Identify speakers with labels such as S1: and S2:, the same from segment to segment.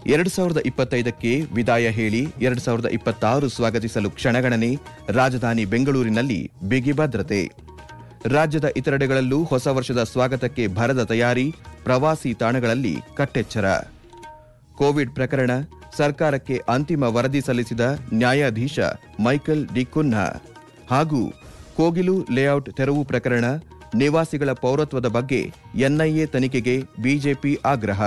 S1: ಎರಡು ಸಾವಿರದ ಇಪ್ಪತ್ತೈದಕ್ಕೆ ವಿದಾಯ ಹೇಳಿ ಎರಡು ಸಾವಿರದ ಇಪ್ಪತ್ತಾರು ಸ್ವಾಗತಿಸಲು ಕ್ಷಣಗಣನೆ ರಾಜಧಾನಿ ಬೆಂಗಳೂರಿನಲ್ಲಿ ಬಿಗಿ ಭದ್ರತೆ ರಾಜ್ಯದ ಇತರೆಡೆಗಳಲ್ಲೂ ಹೊಸ ವರ್ಷದ ಸ್ವಾಗತಕ್ಕೆ ಭರದ ತಯಾರಿ ಪ್ರವಾಸಿ ತಾಣಗಳಲ್ಲಿ ಕಟ್ಟೆಚ್ಚರ ಕೋವಿಡ್ ಪ್ರಕರಣ ಸರ್ಕಾರಕ್ಕೆ ಅಂತಿಮ ವರದಿ ಸಲ್ಲಿಸಿದ ನ್ಯಾಯಾಧೀಶ ಮೈಕಲ್ ಡಿ ಕುನ್ಹಾ ಹಾಗೂ ಕೋಗಿಲು ಲೇಔಟ್ ತೆರವು ಪ್ರಕರಣ ನಿವಾಸಿಗಳ ಪೌರತ್ವದ ಬಗ್ಗೆ ಎನ್ಐಎ ತನಿಖೆಗೆ ಬಿಜೆಪಿ ಆಗ್ರಹ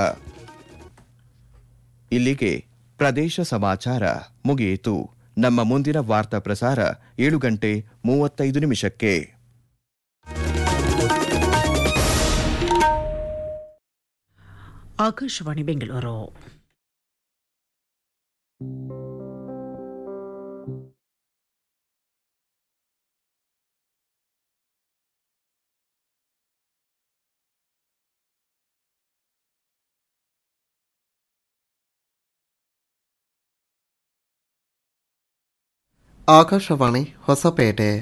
S1: ಇಲ್ಲಿಗೆ ಪ್ರದೇಶ ಸಮಾಚಾರ ಮುಗಿಯಿತು ನಮ್ಮ ಮುಂದಿನ ವಾರ್ತಾ ಪ್ರಸಾರ ಏಳು ಗಂಟೆ ಮೂವತ್ತೈದು ನಿಮಿಷಕ್ಕೆ
S2: ಆಕಾಶವಾಣಿ ಬೆಂಗಳೂರು
S3: ಆಕಾಶವಾಣಿ ಹೊಸಪೇಟೆ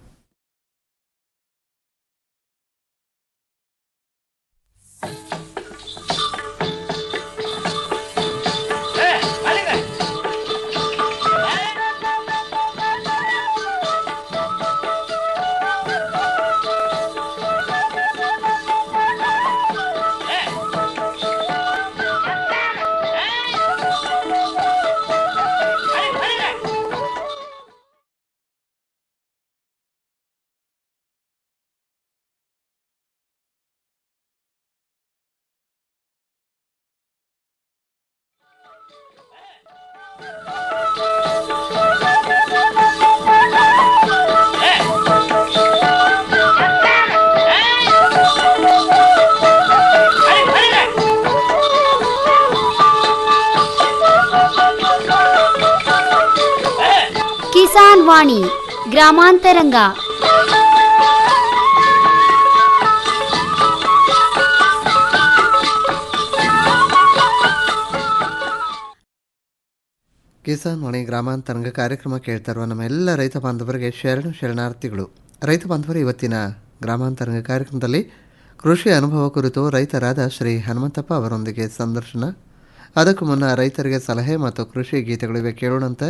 S4: ಕಿಸಾನ್ ವಾಣಿ ಗ್ರಾಮಾಂತರಂಗ
S3: ಕಿಸಾನ್ ವಾಣಿ ಗ್ರಾಮಾಂತರಂಗ ಕಾರ್ಯಕ್ರಮ ಕೇಳ್ತಾ ಇರುವ ನಮ್ಮ ಎಲ್ಲ ರೈತ ಬಾಂಧವರಿಗೆ ಶರಣು ಶರಣಾರ್ಥಿಗಳು ರೈತ ಬಾಂಧವರು ಇವತ್ತಿನ ಗ್ರಾಮಾಂತರಂಗ ಕಾರ್ಯಕ್ರಮದಲ್ಲಿ ಕೃಷಿ ಅನುಭವ ಕುರಿತು ರೈತರಾದ ಶ್ರೀ ಹನುಮಂತಪ್ಪ ಅವರೊಂದಿಗೆ ಸಂದರ್ಶನ ಅದಕ್ಕೂ ಮುನ್ನ ರೈತರಿಗೆ ಸಲಹೆ ಮತ್ತು ಕೃಷಿ ಗೀತೆಗಳಿವೆ ಕೇಳೋಣಂತೆ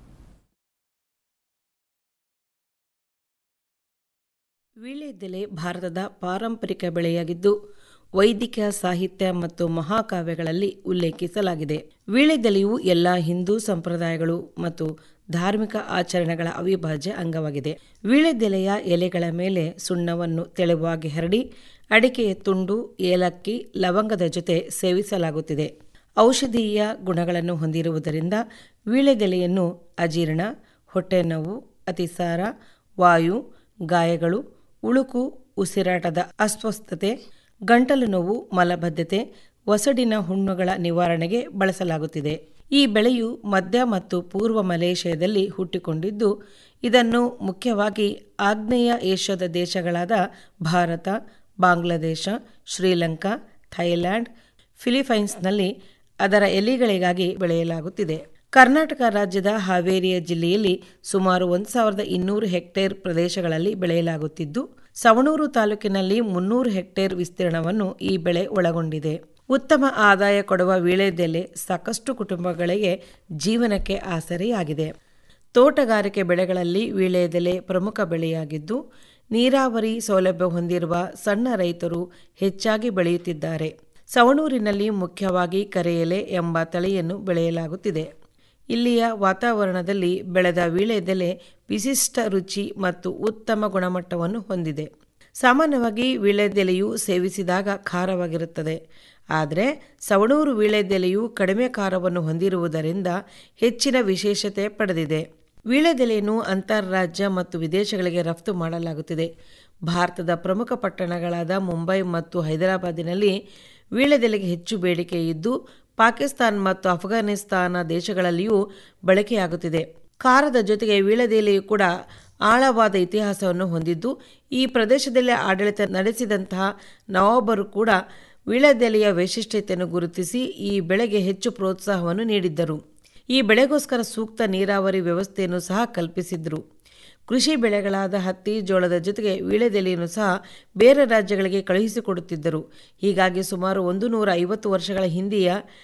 S5: ವೀಳ್ಯದೆಲೆ ಭಾರತದ ಪಾರಂಪರಿಕ ಬೆಳೆಯಾಗಿದ್ದು ವೈದಿಕ ಸಾಹಿತ್ಯ ಮತ್ತು ಮಹಾಕಾವ್ಯಗಳಲ್ಲಿ ಉಲ್ಲೇಖಿಸಲಾಗಿದೆ ವೀಳ್ಯದೆಲೆಯು ಎಲ್ಲ ಹಿಂದೂ ಸಂಪ್ರದಾಯಗಳು ಮತ್ತು ಧಾರ್ಮಿಕ ಆಚರಣೆಗಳ ಅವಿಭಾಜ್ಯ ಅಂಗವಾಗಿದೆ ವೀಳ್ಯದೆಲೆಯ ಎಲೆಗಳ ಮೇಲೆ ಸುಣ್ಣವನ್ನು ತೆಳುವಾಗಿ ಹರಡಿ ಅಡಿಕೆಯ ತುಂಡು ಏಲಕ್ಕಿ ಲವಂಗದ ಜೊತೆ ಸೇವಿಸಲಾಗುತ್ತಿದೆ ಔಷಧೀಯ ಗುಣಗಳನ್ನು ಹೊಂದಿರುವುದರಿಂದ ವೀಳ್ಯದೆಲೆಯನ್ನು ಅಜೀರ್ಣ ಹೊಟ್ಟೆನೋವು ಅತಿಸಾರ ವಾಯು ಗಾಯಗಳು ಉಳುಕು ಉಸಿರಾಟದ ಅಸ್ವಸ್ಥತೆ ಗಂಟಲು ನೋವು ಮಲಬದ್ಧತೆ ಒಸಡಿನ ಹುಣ್ಣುಗಳ ನಿವಾರಣೆಗೆ ಬಳಸಲಾಗುತ್ತಿದೆ ಈ ಬೆಳೆಯು ಮಧ್ಯ ಮತ್ತು ಪೂರ್ವ ಮಲೇಷ್ಯಾದಲ್ಲಿ ಹುಟ್ಟಿಕೊಂಡಿದ್ದು ಇದನ್ನು ಮುಖ್ಯವಾಗಿ ಆಗ್ನೇಯ ಏಷ್ಯಾದ ದೇಶಗಳಾದ ಭಾರತ ಬಾಂಗ್ಲಾದೇಶ ಶ್ರೀಲಂಕಾ ಥೈಲ್ಯಾಂಡ್ ಫಿಲಿಪೈನ್ಸ್ನಲ್ಲಿ ಅದರ ಎಲೆಗಳಿಗಾಗಿ ಬೆಳೆಯಲಾಗುತ್ತಿದೆ ಕರ್ನಾಟಕ ರಾಜ್ಯದ ಹಾವೇರಿಯ ಜಿಲ್ಲೆಯಲ್ಲಿ ಸುಮಾರು ಒಂದು ಸಾವಿರದ ಇನ್ನೂರು ಹೆಕ್ಟೇರ್ ಪ್ರದೇಶಗಳಲ್ಲಿ ಬೆಳೆಯಲಾಗುತ್ತಿದ್ದು ಸವಣೂರು ತಾಲೂಕಿನಲ್ಲಿ ಮುನ್ನೂರು ಹೆಕ್ಟೇರ್ ವಿಸ್ತೀರ್ಣವನ್ನು ಈ ಬೆಳೆ ಒಳಗೊಂಡಿದೆ ಉತ್ತಮ ಆದಾಯ ಕೊಡುವ ವೀಳ್ಯದೆಲೆ ಸಾಕಷ್ಟು ಕುಟುಂಬಗಳಿಗೆ ಜೀವನಕ್ಕೆ ಆಸರೆಯಾಗಿದೆ ತೋಟಗಾರಿಕೆ ಬೆಳೆಗಳಲ್ಲಿ ವೀಳ್ಯದೆಲೆ ಪ್ರಮುಖ ಬೆಳೆಯಾಗಿದ್ದು ನೀರಾವರಿ ಸೌಲಭ್ಯ ಹೊಂದಿರುವ ಸಣ್ಣ ರೈತರು ಹೆಚ್ಚಾಗಿ ಬೆಳೆಯುತ್ತಿದ್ದಾರೆ ಸವಣೂರಿನಲ್ಲಿ ಮುಖ್ಯವಾಗಿ ಕರೆಯಲೆ ಎಂಬ ತಳಿಯನ್ನು ಬೆಳೆಯಲಾಗುತ್ತಿದೆ ಇಲ್ಲಿಯ ವಾತಾವರಣದಲ್ಲಿ ಬೆಳೆದ ವೀಳ್ಯದೆಲೆ ವಿಶಿಷ್ಟ ರುಚಿ ಮತ್ತು ಉತ್ತಮ ಗುಣಮಟ್ಟವನ್ನು ಹೊಂದಿದೆ ಸಾಮಾನ್ಯವಾಗಿ ವೀಳ್ಯದೆಲೆಯು ಸೇವಿಸಿದಾಗ ಖಾರವಾಗಿರುತ್ತದೆ ಆದರೆ ಸವಣೂರು ವೀಳ್ಯದೆಲೆಯು ಕಡಿಮೆ ಖಾರವನ್ನು ಹೊಂದಿರುವುದರಿಂದ ಹೆಚ್ಚಿನ ವಿಶೇಷತೆ ಪಡೆದಿದೆ ವೀಳ್ಯದೆಲೆಯನ್ನು ಅಂತಾರಾಜ್ಯ ಮತ್ತು ವಿದೇಶಗಳಿಗೆ ರಫ್ತು ಮಾಡಲಾಗುತ್ತಿದೆ ಭಾರತದ ಪ್ರಮುಖ ಪಟ್ಟಣಗಳಾದ ಮುಂಬೈ ಮತ್ತು ಹೈದರಾಬಾದಿನಲ್ಲಿ ವೀಳ್ಯದೆಲೆಗೆ ಹೆಚ್ಚು ಬೇಡಿಕೆ ಇದ್ದು ಪಾಕಿಸ್ತಾನ್ ಮತ್ತು ಅಫ್ಘಾನಿಸ್ತಾನ ದೇಶಗಳಲ್ಲಿಯೂ ಬಳಕೆಯಾಗುತ್ತಿದೆ ಖಾರದ ಜೊತೆಗೆ ವೀಳ್ಯದೆಲೆಯು ಕೂಡ ಆಳವಾದ ಇತಿಹಾಸವನ್ನು ಹೊಂದಿದ್ದು ಈ ಪ್ರದೇಶದಲ್ಲಿ ಆಡಳಿತ ನಡೆಸಿದಂತಹ ನವಾಬರು ಕೂಡ ವೀಳ್ಯದೆಲೆಯ ವೈಶಿಷ್ಟ್ಯತೆಯನ್ನು ಗುರುತಿಸಿ ಈ ಬೆಳೆಗೆ ಹೆಚ್ಚು ಪ್ರೋತ್ಸಾಹವನ್ನು ನೀಡಿದ್ದರು ಈ ಬೆಳೆಗೋಸ್ಕರ ಸೂಕ್ತ ನೀರಾವರಿ ವ್ಯವಸ್ಥೆಯನ್ನು ಸಹ ಕಲ್ಪಿಸಿದ್ರು ಕೃಷಿ ಬೆಳೆಗಳಾದ ಹತ್ತಿ ಜೋಳದ ಜೊತೆಗೆ ವೀಳ್ಯದೆಲೆಯನ್ನು ಸಹ ಬೇರೆ ರಾಜ್ಯಗಳಿಗೆ ಕಳುಹಿಸಿಕೊಡುತ್ತಿದ್ದರು ಹೀಗಾಗಿ ಸುಮಾರು ಒಂದು ನೂರ ಐವತ್ತು ವರ್ಷಗಳ ಹಿಂದೆಯ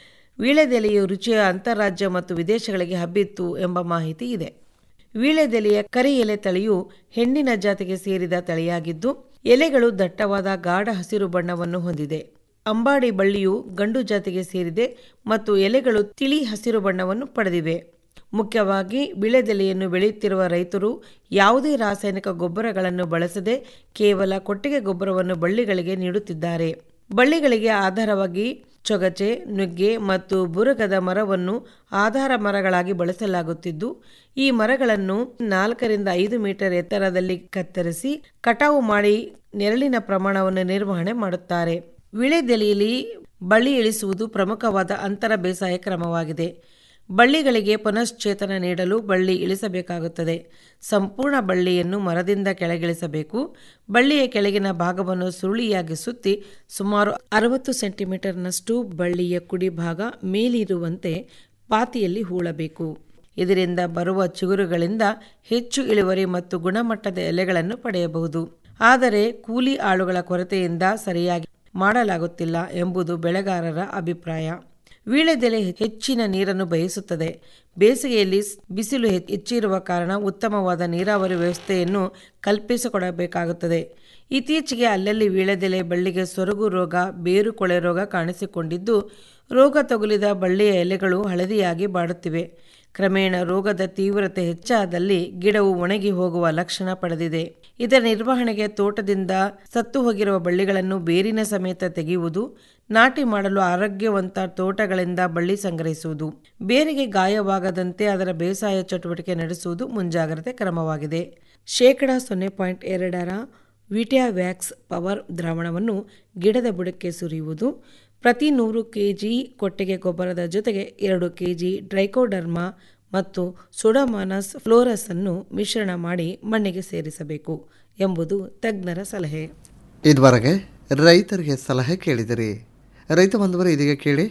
S5: ವೀಳ್ಯದೆಲೆಯು ರುಚಿಯ ಅಂತಾರಾಜ್ಯ ಮತ್ತು ವಿದೇಶಗಳಿಗೆ ಹಬ್ಬಿತ್ತು ಎಂಬ ಮಾಹಿತಿ ಇದೆ ವೀಳ್ಯದೆಲೆಯ ಕರಿ ಎಲೆ ತಳಿಯು ಹೆಣ್ಣಿನ ಜಾತಿಗೆ ಸೇರಿದ ತಳಿಯಾಗಿದ್ದು ಎಲೆಗಳು ದಟ್ಟವಾದ ಗಾಢ ಹಸಿರು ಬಣ್ಣವನ್ನು ಹೊಂದಿದೆ ಅಂಬಾಡಿ ಬಳ್ಳಿಯು ಗಂಡು ಜಾತಿಗೆ ಸೇರಿದೆ ಮತ್ತು ಎಲೆಗಳು ತಿಳಿ ಹಸಿರು ಬಣ್ಣವನ್ನು ಪಡೆದಿವೆ ಮುಖ್ಯವಾಗಿ ವೀಳ್ಯದೆಲೆಯನ್ನು ಬೆಳೆಯುತ್ತಿರುವ ರೈತರು ಯಾವುದೇ ರಾಸಾಯನಿಕ ಗೊಬ್ಬರಗಳನ್ನು ಬಳಸದೆ ಕೇವಲ ಕೊಟ್ಟಿಗೆ ಗೊಬ್ಬರವನ್ನು ಬಳ್ಳಿಗಳಿಗೆ ನೀಡುತ್ತಿದ್ದಾರೆ ಬಳ್ಳಿಗಳಿಗೆ ಆಧಾರವಾಗಿ ಚೊಗಚೆ ನುಗ್ಗೆ ಮತ್ತು ಬುರುಗದ ಮರವನ್ನು ಆಧಾರ ಮರಗಳಾಗಿ ಬಳಸಲಾಗುತ್ತಿದ್ದು ಈ ಮರಗಳನ್ನು ನಾಲ್ಕರಿಂದ ಐದು ಮೀಟರ್ ಎತ್ತರದಲ್ಲಿ ಕತ್ತರಿಸಿ ಕಟಾವು ಮಾಡಿ ನೆರಳಿನ ಪ್ರಮಾಣವನ್ನು ನಿರ್ವಹಣೆ ಮಾಡುತ್ತಾರೆ ವಿಳೆದೆಲೆಯಲ್ಲಿ ಬಳ್ಳಿ ಇಳಿಸುವುದು ಪ್ರಮುಖವಾದ ಅಂತರ ಬೇಸಾಯ ಕ್ರಮವಾಗಿದೆ ಬಳ್ಳಿಗಳಿಗೆ ಪುನಶ್ಚೇತನ ನೀಡಲು ಬಳ್ಳಿ ಇಳಿಸಬೇಕಾಗುತ್ತದೆ ಸಂಪೂರ್ಣ ಬಳ್ಳಿಯನ್ನು ಮರದಿಂದ ಕೆಳಗಿಳಿಸಬೇಕು ಬಳ್ಳಿಯ ಕೆಳಗಿನ ಭಾಗವನ್ನು ಸುರುಳಿಯಾಗಿ ಸುತ್ತಿ ಸುಮಾರು ಅರವತ್ತು ಸೆಂಟಿಮೀಟರ್ನಷ್ಟು ಬಳ್ಳಿಯ ಕುಡಿ ಭಾಗ ಮೇಲಿರುವಂತೆ ಪಾತಿಯಲ್ಲಿ ಹೂಳಬೇಕು ಇದರಿಂದ ಬರುವ ಚಿಗುರುಗಳಿಂದ ಹೆಚ್ಚು ಇಳುವರಿ ಮತ್ತು ಗುಣಮಟ್ಟದ ಎಲೆಗಳನ್ನು ಪಡೆಯಬಹುದು ಆದರೆ ಕೂಲಿ ಆಳುಗಳ ಕೊರತೆಯಿಂದ ಸರಿಯಾಗಿ ಮಾಡಲಾಗುತ್ತಿಲ್ಲ ಎಂಬುದು ಬೆಳೆಗಾರರ ಅಭಿಪ್ರಾಯ ವೀಳ್ಯದೆಲೆ ಹೆಚ್ಚಿನ ನೀರನ್ನು ಬಯಸುತ್ತದೆ ಬೇಸಿಗೆಯಲ್ಲಿ ಬಿಸಿಲು ಹೆಚ್ಚಿರುವ ಕಾರಣ ಉತ್ತಮವಾದ ನೀರಾವರಿ ವ್ಯವಸ್ಥೆಯನ್ನು ಕಲ್ಪಿಸಿಕೊಡಬೇಕಾಗುತ್ತದೆ ಇತ್ತೀಚೆಗೆ ಅಲ್ಲಲ್ಲಿ ವೀಳ್ಯದೆಲೆ ಬಳ್ಳಿಗೆ ಸೊರಗು ರೋಗ ಬೇರು ಕೊಳೆ ರೋಗ ಕಾಣಿಸಿಕೊಂಡಿದ್ದು ರೋಗ ತಗುಲಿದ ಬಳ್ಳಿಯ ಎಲೆಗಳು ಹಳದಿಯಾಗಿ ಬಾಡುತ್ತಿವೆ ಕ್ರಮೇಣ ರೋಗದ ತೀವ್ರತೆ ಹೆಚ್ಚಾದಲ್ಲಿ ಗಿಡವು ಒಣಗಿ ಹೋಗುವ ಲಕ್ಷಣ ಪಡೆದಿದೆ ಇದರ ನಿರ್ವಹಣೆಗೆ ತೋಟದಿಂದ ಸತ್ತು ಹೋಗಿರುವ ಬಳ್ಳಿಗಳನ್ನು ಬೇರಿನ ಸಮೇತ ತೆಗೆಯುವುದು ನಾಟಿ ಮಾಡಲು ಆರೋಗ್ಯವಂತ ತೋಟಗಳಿಂದ ಬಳ್ಳಿ ಸಂಗ್ರಹಿಸುವುದು ಬೇರಿಗೆ ಗಾಯವಾಗದಂತೆ ಅದರ ಬೇಸಾಯ ಚಟುವಟಿಕೆ ನಡೆಸುವುದು ಮುಂಜಾಗ್ರತೆ ಕ್ರಮವಾಗಿದೆ ಶೇಕಡ ಸೊನ್ನೆ ಪಾಯಿಂಟ್ ಎರಡರ ವಿಟಿಯಾವ್ಯಾಕ್ಸ್ ಪವರ್ ದ್ರಾವಣವನ್ನು ಗಿಡದ ಬುಡಕ್ಕೆ ಸುರಿಯುವುದು ಪ್ರತಿ ನೂರು ಕೆಜಿ ಕೊಟ್ಟಿಗೆ ಗೊಬ್ಬರದ ಜೊತೆಗೆ ಎರಡು ಕೆಜಿ ಡ್ರೈಕೋಡರ್ಮಾ ಮತ್ತು ಸುಡಮಾನಸ್ ಫ್ಲೋರಸ್ ಅನ್ನು ಮಿಶ್ರಣ ಮಾಡಿ ಮಣ್ಣಿಗೆ ಸೇರಿಸಬೇಕು ಎಂಬುದು ತಜ್ಞರ ಸಲಹೆ
S3: ಇದುವರೆಗೆ ರೈತರಿಗೆ ಸಲಹೆ ಕೇಳಿದಿರಿ ರೈತ ಬಂಧುವರು ಇದೀಗ ಕೇಳಿ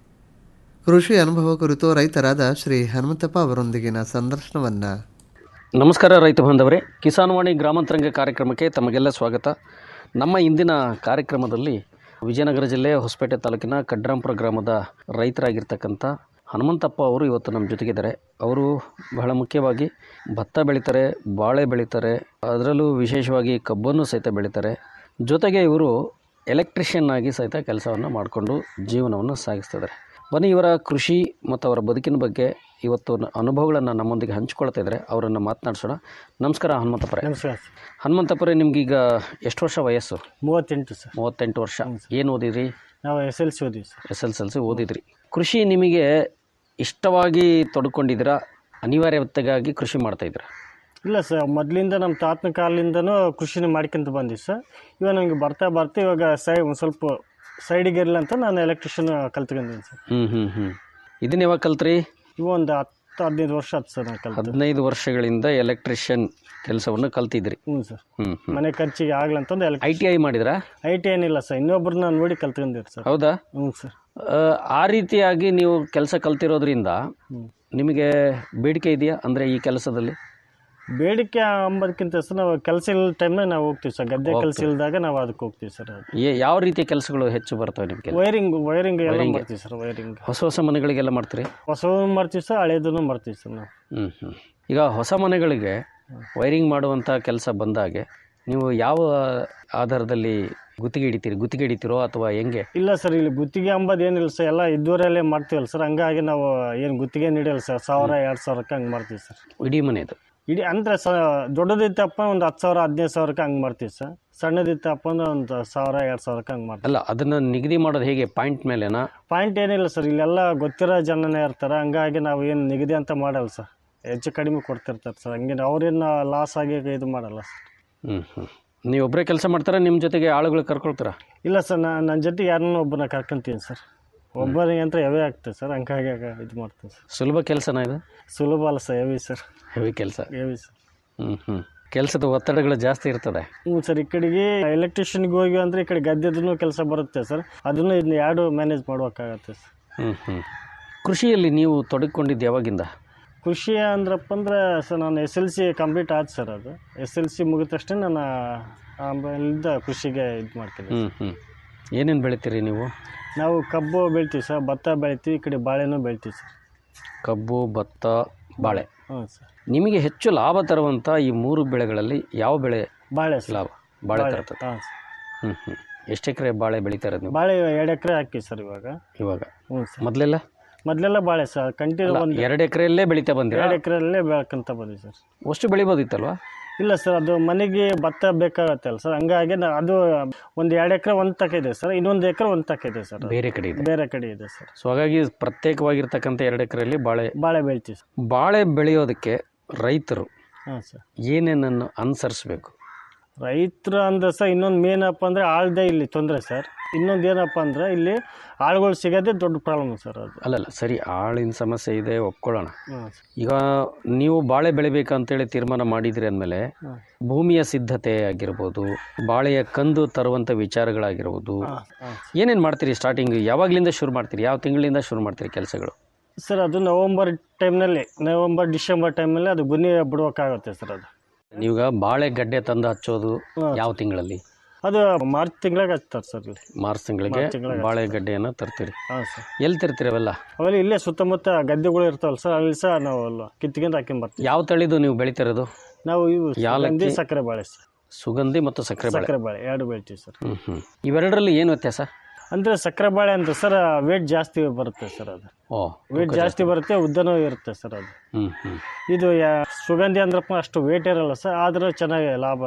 S3: ಕೃಷಿ ಅನುಭವ ಕುರಿತು ರೈತರಾದ ಶ್ರೀ ಹನುಮಂತಪ್ಪ ಅವರೊಂದಿಗಿನ ಸಂದರ್ಶನವನ್ನು
S2: ನಮಸ್ಕಾರ ರೈತ ಬಾಂಧವರೇ ಕಿಸಾನ್ವಾಣಿ ಗ್ರಾಮಾಂತರಂಗ ಕಾರ್ಯಕ್ರಮಕ್ಕೆ ತಮಗೆಲ್ಲ ಸ್ವಾಗತ ನಮ್ಮ ಇಂದಿನ ಕಾರ್ಯಕ್ರಮದಲ್ಲಿ ವಿಜಯನಗರ ಜಿಲ್ಲೆ ಹೊಸಪೇಟೆ ತಾಲೂಕಿನ ಕಡ್ರಾಂಪುರ ಗ್ರಾಮದ ರೈತರಾಗಿರ್ತಕ್ಕಂಥ ಹನುಮಂತಪ್ಪ ಅವರು ಇವತ್ತು ನಮ್ಮ ಜೊತೆಗಿದ್ದಾರೆ ಅವರು ಬಹಳ ಮುಖ್ಯವಾಗಿ ಭತ್ತ ಬೆಳೀತಾರೆ ಬಾಳೆ ಬೆಳೀತಾರೆ ಅದರಲ್ಲೂ ವಿಶೇಷವಾಗಿ ಕಬ್ಬನ್ನು ಸಹಿತ ಬೆಳೀತಾರೆ ಜೊತೆಗೆ ಇವರು ಎಲೆಕ್ಟ್ರಿಷಿಯನ್ ಆಗಿ ಸಹಿತ ಕೆಲಸವನ್ನು ಮಾಡಿಕೊಂಡು ಜೀವನವನ್ನು ಸಾಗಿಸ್ತಿದ್ದಾರೆ ಬನ್ನಿ ಇವರ ಕೃಷಿ ಮತ್ತು ಅವರ ಬದುಕಿನ ಬಗ್ಗೆ ಇವತ್ತು ನ- ಅನುಭವಗಳನ್ನು ನಮ್ಮೊಂದಿಗೆ ಹಂಚ್ಕೊಳ್ತಾ ಇದ್ದಾರೆ ಅವರನ್ನು ಮಾತನಾಡಿಸೋಣ ನಮಸ್ಕಾರ ಹನುಮಂತಪುರ
S6: ನಮಸ್ಕಾರ ಸರ್
S2: ಹನುಮಂತಪುರ ನಿಮ್ಗೀಗ ಎಷ್ಟು ವರ್ಷ ವಯಸ್ಸು
S6: ಮೂವತ್ತೆಂಟು ಸರ್
S2: ಮೂವತ್ತೆಂಟು ವರ್ಷ ಏನು ಓದಿದ್ರಿ
S6: ನಾವು ಎಸ್ ಎಲ್ ಸಿ ಓದಿವಿ sir
S2: S L L C ಓದಿದ್ರಿ ಕೃಷಿ ನಿಮಗೆ ಇಷ್ಟವಾಗಿ ತೊಡ್ಕೊಂಡಿದ್ದೀರಾ ಅನಿವಾರ್ಯತೆಗಾಗಿ ಕೃಷಿ ಮಾಡ್ತಾಯಿದ್ದೀರಾ
S6: ಇಲ್ಲ ಸರ್ ಮೊದಲಿಂದ ನಮ್ಮ ತಾತನ ಕಾಲದಿಂದನೂ ಕೃಷಿನ ಮಾಡ್ಕೊಂತ ಬಂದಿವಿ ಸರ್ ಇವಾಗ ನನಗೆ ಬರ್ತಾ ಬರ್ತಾ ಇವಾಗ ಸೈ ಒಂದು ಸ್ವಲ್ಪ ಸೈಡಿಗೆ ಇರಲಿ ಅಂತ ನಾನು ಎಲೆಕ್ಟ್ರಿಷಿಯನ್ ಕಲ್ತ್ಕೊಂಡಿದ್ದೀನಿ ಸರ್
S2: ಹ್ಞೂ ಹ್ಞೂ ಹ್ಞೂ ಇದನ್ನ ಯಾವಾಗ ಕಲ್ತ್ರಿ
S6: ಇವು ಒಂದು ಹತ್ತು ಹದಿನೈದು ವರ್ಷ ಆಯ್ತು ಸರ್ ನಾನು ಕಲ್ತು
S2: ಹದಿನೈದು ವರ್ಷಗಳಿಂದ ಎಲೆಕ್ಟ್ರಿಷಿಯನ್ ಕೆಲಸವನ್ನು ಕಲ್ತಿದ್ರಿ
S6: ಹ್ಞೂ ಸರ್
S2: ಹ್ಞೂ ಹ್ಞೂ
S6: ಮನೆ ಖರ್ಚಿಗೆ ಆಗ್ಲಿ ಅಂತಂದು
S2: ಐ
S6: ಎಲೆಕ್ಟ್ರಿಷ್
S2: ಟಿ ಐ ಮಾಡಿದ್ರಾ
S6: ಐ ಟಿ ಏನಿಲ್ಲ ಸರ್ ಇನ್ನೊಬ್ರು ನಾನು ನೋಡಿ ಕಲ್ತ್ಕೊಂಡಿರಿ ಸರ್
S2: ಹೌದಾ
S6: ಹ್ಞೂ ಸರ್
S2: ಆ, ಆ ರೀತಿಯಾಗಿ ನೀವು ಕೆಲಸ ಕಲ್ತಿರೋದ್ರಿಂದ
S6: ಹ್ಞೂ
S2: ನಿಮಗೆ ಬೇಡಿಕೆ ಇದೆಯಾ ಅಂದರೆ ಈ ಕೆಲಸದಲ್ಲಿ
S6: ಬೇಡಿಕೆ ಅಂಬೋದಕ್ಕಿಂತ ಸರ್ ನಾವು ಕೆಲಸ ಇಲ್ಲದ ಟೈಮ್ನಾಗ ನಾವು ಹೋಗ್ತೀವಿ ಸರ್ ಗದ್ದೆ ಕೆಲಸ ಇಲ್ದಾಗ ನಾವು ಅದಕ್ಕೆ ಹೋಗ್ತೀವಿ ಸರ್ ಅದು
S2: ಏ- ಯಾವ ರೀತಿಯ ಕೆಲಸಗಳು ಹೆಚ್ಚು ಬರ್ತವೆ ನಿಮಗೆ
S6: ವೈರಿಂಗ್ ವೈರಿಂಗ್ ಎಲ್ಲ
S2: Wiring.
S6: ಮಾಡ್ತೀವಿ ಸರ್ ವೈರಿಂಗ್
S2: ಹೊಸ ಹೊಸ ಮನೆಗಳಿಗೆಲ್ಲ ಮಾಡ್ತೀರಿ
S6: ಹೊಸವು ಮಾಡ್ತೀವಿ ಸರ್ ಹಳೇದನ್ನು ಮಾಡ್ತೀವಿ ಸರ್ ನಾವು
S2: ಹ್ಞೂ ಹ್ಞೂ ಈಗ ಹೊಸ ಮನೆಗಳಿಗೆ ವೈರಿಂಗ್ ಮಾಡುವಂಥ ಕೆಲಸ ಬಂದಾಗೆ ನೀವು ಯಾವ ಆಧಾರದಲ್ಲಿ ಗುತ್ತಿಗೆ ಹಿಡಿತೀರಿ ಗುತ್ತಿಗೆ ಹಿಡಿತೀರೋ ಅಥವಾ ಹೆಂಗೆ
S6: ಇಲ್ಲ ಸರ್ ಇಲ್ಲಿ ಗುತ್ತಿಗೆ ಅಂಬದು ಏನಿಲ್ಲ ಸರ್ ಎಲ್ಲ ಇದ್ದೂರಲ್ಲೇ ಮಾಡ್ತೀವಲ್ಲ ಸರ್ ಹಂಗಾಗಿ ನಾವು ಏನು ಗುತ್ತಿಗೆ ನೀಡಿಲ್ಲ ಸರ್ ಸಾವಿರ ಎರಡು ಸಾವಿರಕ್ಕೆ ಹಂಗೆ ಮಾಡ್ತೀವಿ ಸರ್
S2: ಇಡೀ ಮನೆದು
S6: ಇಡೀ ಅಂದರೆ ಸ ದೊಡ್ಡದಿತ್ತಪ್ಪ ಒಂದು ಹತ್ತು ಸಾವಿರ ಹದಿನೈದು ಸಾವಿರಕ್ಕೆ ಹಂಗೆ ಮಾಡ್ತೀವಿ ಸರ್ ಸಣ್ಣದಿತ್ತಪ್ಪ ಅಂದ್ರೆ ಒಂದು ಸಾವಿರ ಎರಡು ಸಾವಿರಕ್ಕೆ ಹಂಗೆ ಮಾಡ್ತೀವಿ
S2: ಅಲ್ಲ ಅದನ್ನು ನಿಗದಿ ಮಾಡೋದು ಹೇಗೆ ಪಾಯಿಂಟ್ ಮೇಲೆನಾ
S6: ಪಾಯಿಂಟ್ ಏನಿಲ್ಲ ಸರ್ ಇಲ್ಲೆಲ್ಲ ಗೊತ್ತಿರೋ ಜನನೇ ಇರ್ತಾರೆ ಹಂಗಾಗಿ ನಾವು ಏನು ನಿಗದಿ ಅಂತ ಮಾಡಲ್ಲ ಸರ್ ಹೆಚ್ಚು ಕಡಿಮೆ ಕೊಡ್ತಿರ್ತಾರೆ ಸರ್ ಹಂಗೆ ಅವ್ರೇನು ಲಾಸ್ ಆಗಿ ಇದು ಮಾಡಲ್ಲ ಸರ್
S2: ಹ್ಞೂ ಹ್ಞೂ ನೀವು ಒಬ್ಬರೇ ಕೆಲಸ ಮಾಡ್ತಾರಾ ನಿಮ್ಮ ಜೊತೆಗೆ ಆಳುಗಳು ಕರ್ಕೊಳ್ತೀರಾ
S6: ಇಲ್ಲ ಸರ್ ನಾ ನನ್ನ ಜೊತೆ ಯಾರನ್ನೂ ಒಬ್ಬನ ಕರ್ಕೊಂತೀನಿ ಸರ್ ಒಬ್ಬನಿಗೆ ಅಂತ ಹೆವಿ ಆಗ್ತದೆ ಸರ್ ಹಂಗಾಗಿ ಇದು ಮಾಡ್ತೀನಿ ಸರ್
S2: ಸುಲಭ ಕೆಲಸನ ಇದು
S6: ಸುಲಭ ಅಲ್ಲ ಸರ್ ಹೆವಿ ಸರ್
S2: ಹೆವಿ ಕೆಲಸ
S6: ಹೆವಿ ಸರ್
S2: ಹ್ಞೂ ಹ್ಞೂ ಕೆಲಸದ ಒತ್ತಡಗಳು ಜಾಸ್ತಿ ಇರ್ತದೆ
S6: ಹ್ಞೂ ಸರ್ ಈ ಕಡೆಗೆ ಎಲೆಕ್ಟ್ರಿಷಿಯನ್ಗೆ ಹೋಗಿ ಅಂದರೆ ಈ ಕಡೆ ಗದ್ದೆದೂ ಕೆಲಸ ಬರುತ್ತೆ ಸರ್ ಅದನ್ನು ಇದನ್ನ ಎರಡು ಮ್ಯಾನೇಜ್ ಮಾಡ್ಬೇಕಾಗತ್ತೆ ಸರ್
S2: ಹ್ಞೂ ಹ್ಞೂ ಕೃಷಿಯಲ್ಲಿ ನೀವು ತೊಡಗಿಕೊಂಡಿದ್ದು ಯಾವಾಗಿಂದ
S6: ಕೃಷಿ ಅಂದ್ರಪ್ಪ ಅಂದ್ರೆ ಸರ್ ನಾನು ಎಸ್ ಎಲ್ ಸಿ ಕಂಪ್ಲೀಟ್ ಆಯ್ತು ಸರ್ ಅದು ಎಸ್ ಎಲ್ ಸಿ ಮುಗಿದ ತಕ್ಷಣ ನಾನು ಆಮೇಲಿಂದ ಕೃಷಿಗೆ ಇದು ಮಾಡ್ತೀನಿ
S2: ಹ್ಞೂ ಹ್ಞೂ ಏನೇನು ಬೆಳಿತೀರಿ ನೀವು
S6: ನಾವು ಕಬ್ಬು ಬೆಳಿತೀವಿ ಸರ್ ಭತ್ತ ಬೆಳಿತೀವಿ ಈ ಕಡೆ ಬಾಳೆನೂ ಬೆಳಿತೀವಿ ಸರ್
S2: ಕಬ್ಬು ಭತ್ತ ಬಾಳೆ
S6: ಹ್ಞೂ ಸರ್
S2: ನಿಮಗೆ ಹೆಚ್ಚು ಲಾಭ ತರುವಂಥ ಈ ಮೂರು ಬೆಳೆಗಳಲ್ಲಿ ಯಾವ ಬೆಳೆ
S6: ಬಾಳೆ ಸರ್
S2: ಲಾಭ ಬಾಳೆ ತರ್ತದೆ
S6: ಹಾಂ ಸರ್
S2: ಹ್ಞೂ ಹ್ಞೂ ಎಷ್ಟು ಎಕರೆ ಬಾಳೆ ಬೆಳೀತಾ ಇರೋದು ನೀವು
S6: ಬಾಳೆ ಎರಡು ಎಕರೆ ಹಾಕಿ ಸರ್ ಇವಾಗ
S2: ಇವಾಗ
S6: ಹ್ಞೂ ಸರ್
S2: ಮೊದಲೆಲ್ಲ
S6: ಮೊದಲೆಲ್ಲ ಬಾಳೆ ಸರ್ ಕಂಟಿನ್ಯೂ ಒಂದು
S2: ಎರಡು ಎಕರೆಯಲ್ಲೇ ಬೆಳೀತಾ ಬಂದಿರಾ
S6: ಎರಡು ಎಕರೆಯಲ್ಲೇ ಬೆಳ್ಕೊಂತ ಬಂದ್ವಿ ಸರ್
S2: ಅಷ್ಟು ಬೆಳಿಬೋದಿತ್ತಲ್ವಾ
S6: ಇಲ್ಲ ಸರ್ ಅದು ಮನೆಗೆ ಭತ್ತ ಬೇಕಾಗತ್ತಲ್ಲ ಸರ್ ಹಂಗಾಗಿ ನಾ- ಅದು ಒಂದು ಎರಡು ಎಕರೆ ಒಂದು ತಕ ಇದೆ ಸರ್ ಇನ್ನೊಂದು ಎಕರೆ ಒಂದು ತಕ ಇದೆ ಸರ್ ಅದು.
S2: ಬೇರೆ ಕಡೆ ಇದೆ
S6: ಬೇರೆ ಕಡೆ ಇದೆ ಸರ್
S2: ಸೊ ಹಾಗಾಗಿ ಪ್ರತ್ಯೇಕವಾಗಿರ್ತಕ್ಕಂಥ ಎರಡು ಎಕರೆಯಲ್ಲಿ ಬಾಳೆ
S6: ಬಾಳೆ ಬೆಳಿತೀವಿ ಸರ್
S2: ಬಾಳೆ ಬೆಳೆಯೋದಕ್ಕೆ ರೈತರು
S6: ಹಾಂ ಸರ್
S2: ಏನೇನನ್ನು ಅನುಸರಿಸಬೇಕು
S6: ರೈತರು ಅಂದ್ರೆ ಸರ್ ಇನ್ನೊಂದು ಮೇನ್ ಅಪ್ಪ ಅಂದರೆ ಆಳ್ದೆ ಇಲ್ಲಿ ತೊಂದರೆ ಸರ್ ಇನ್ನೊಂದು ಏನಪ್ಪ ಅಂದರೆ ಇಲ್ಲಿ ಆಳುಗಳು ಸಿಗೋದೇ ದೊಡ್ಡ ಪ್ರಾಬ್ಲಮ್ ಸರ್ ಅದು
S2: ಅಲ್ಲಲ್ಲ ಸರಿ ಆಳಿನ ಸಮಸ್ಯೆ ಇದೆ ಒಪ್ಕೊಳ್ಳೋಣ
S6: ಹಾಂ
S2: ಈಗ ನೀವು ಬಾಳೆ ಬೆಳಿಬೇಕಂತೇಳಿ ತೀರ್ಮಾನ ಮಾಡಿದ್ರಿ ಅಂದಮೇಲೆ
S6: ಹಾಂ
S2: ಭೂಮಿಯ ಸಿದ್ಧತೆ ಆಗಿರ್ಬೋದು ಬಾಳೆಯ ಕಂದು ತರುವಂಥ ವಿಚಾರಗಳಾಗಿರ್ಬೋದು
S6: ಹಾಂ ಹಾಂ
S2: ಏನೇನು ಮಾಡ್ತೀರಿ ಸ್ಟಾರ್ಟಿಂಗ್ ಯಾವಾಗಲಿಂದ ಶುರು ಮಾಡ್ತೀರಿ ಯಾವ ತಿಂಗಳಿಂದ ಶುರು ಮಾಡ್ತೀರಿ ಕೆಲಸಗಳು
S6: ಸರ್ ಅದು ನವಂಬರ್ ಟೈಮ್ನಲ್ಲಿ ನವಂಬರ್ ಡಿಸೆಂಬರ್ ಟೈಮಲ್ಲಿ ಅದು ಗುನ್ನಿ ಬಿಡ್ಬೇಕಾಗುತ್ತೆ ಸರ್ ಅದು
S2: ನೀವೀಗ ಬಾಳೆ ಗಡ್ಡೆ ತಂದು ಹಚ್ಚೋದು
S6: ಹಾಂ.
S2: ಯಾವ ತಿಂಗಳಲ್ಲಿ
S6: ಅದು ಮಾರ್ಚ್ ತಿಂಗಳಾಗ ಹಚ್ತಾರೆ ಸರ್ ಇಲ್ಲಿ
S2: ಮಾರ್ಚ್ ತಿಂಗಳಿಗೆ
S6: ಮಾರ್ಚ್ ತಿಂಗಳಿಗೆ
S2: ಬಾಳೆ ಗಡ್ಡೆಯನ್ನು ತರ್ತೀರಿ
S6: ಹಾಂ ಸರ್
S2: ಎಲ್ಲಿ ತರ್ತೀರಿ ಅವೆಲ್ಲ
S6: ಆಮೇಲೆ ಇಲ್ಲೇ ಸುತ್ತಮುತ್ತ ಗದ್ದೆಗಳು ಇರ್ತಾವಲ್ಲ ಸರ್ ಅಲ್ಲಿ ಸಹ ನಾವು ಅಲ್ಲ ಕಿತ್ಕೊಂಡು ಹಾಕೊಂಡ್ ಬರ್ತೀವಿ
S2: ಯಾವ ತಳಿದು ನೀವು ಬೆಳಿತಿರೋದು
S6: ನಾವು ಇವು
S2: ಯಾಲಕ್ಕಿ?
S6: ಸುಗಂಧಿ ಸಕ್ಕರೆ ಬಾಳೆ ಸರ್
S2: ಸುಗಂಧಿ ಮತ್ತು ಸಕ್ಕರೆ ಬಾಳೆ
S6: ಸಕ್ಕರೆ ಬಾಳೆ ಎರಡು ಬೆಳಿತೀವಿ ಸರ್
S2: ಹ್ಞೂ ಹ್ಞೂ ಇವೆರಡರಲ್ಲಿ ಏನು ವ್ಯತ್ಯಾಸ
S6: ಅಂದರೆ ಸಕ್ಕರೆ ಬಾಳೆ ಅಂದ್ರೆ ಸರ್ ವೇಟ್ ಜಾಸ್ತಿ ಬರುತ್ತೆ ಸರ್ ಅದು
S2: ಓ
S6: ವೇಟ್ ಜಾಸ್ತಿ ಬರುತ್ತೆ ಉದ್ದನೂ ಇರುತ್ತೆ ಸರ್ ಅದು
S2: ಹ್ಞೂ ಹ್ಞೂ
S6: ಇದು ಯಾ- ಸುಗಂಧಿ ಅಂದ್ರಪ್ಪ ಅಷ್ಟು ವೇಟ್ ಇರಲ್ಲ ಸರ್ ಆದ್ರೆ ಚೆನ್ನಾಗಿ ಲಾಭ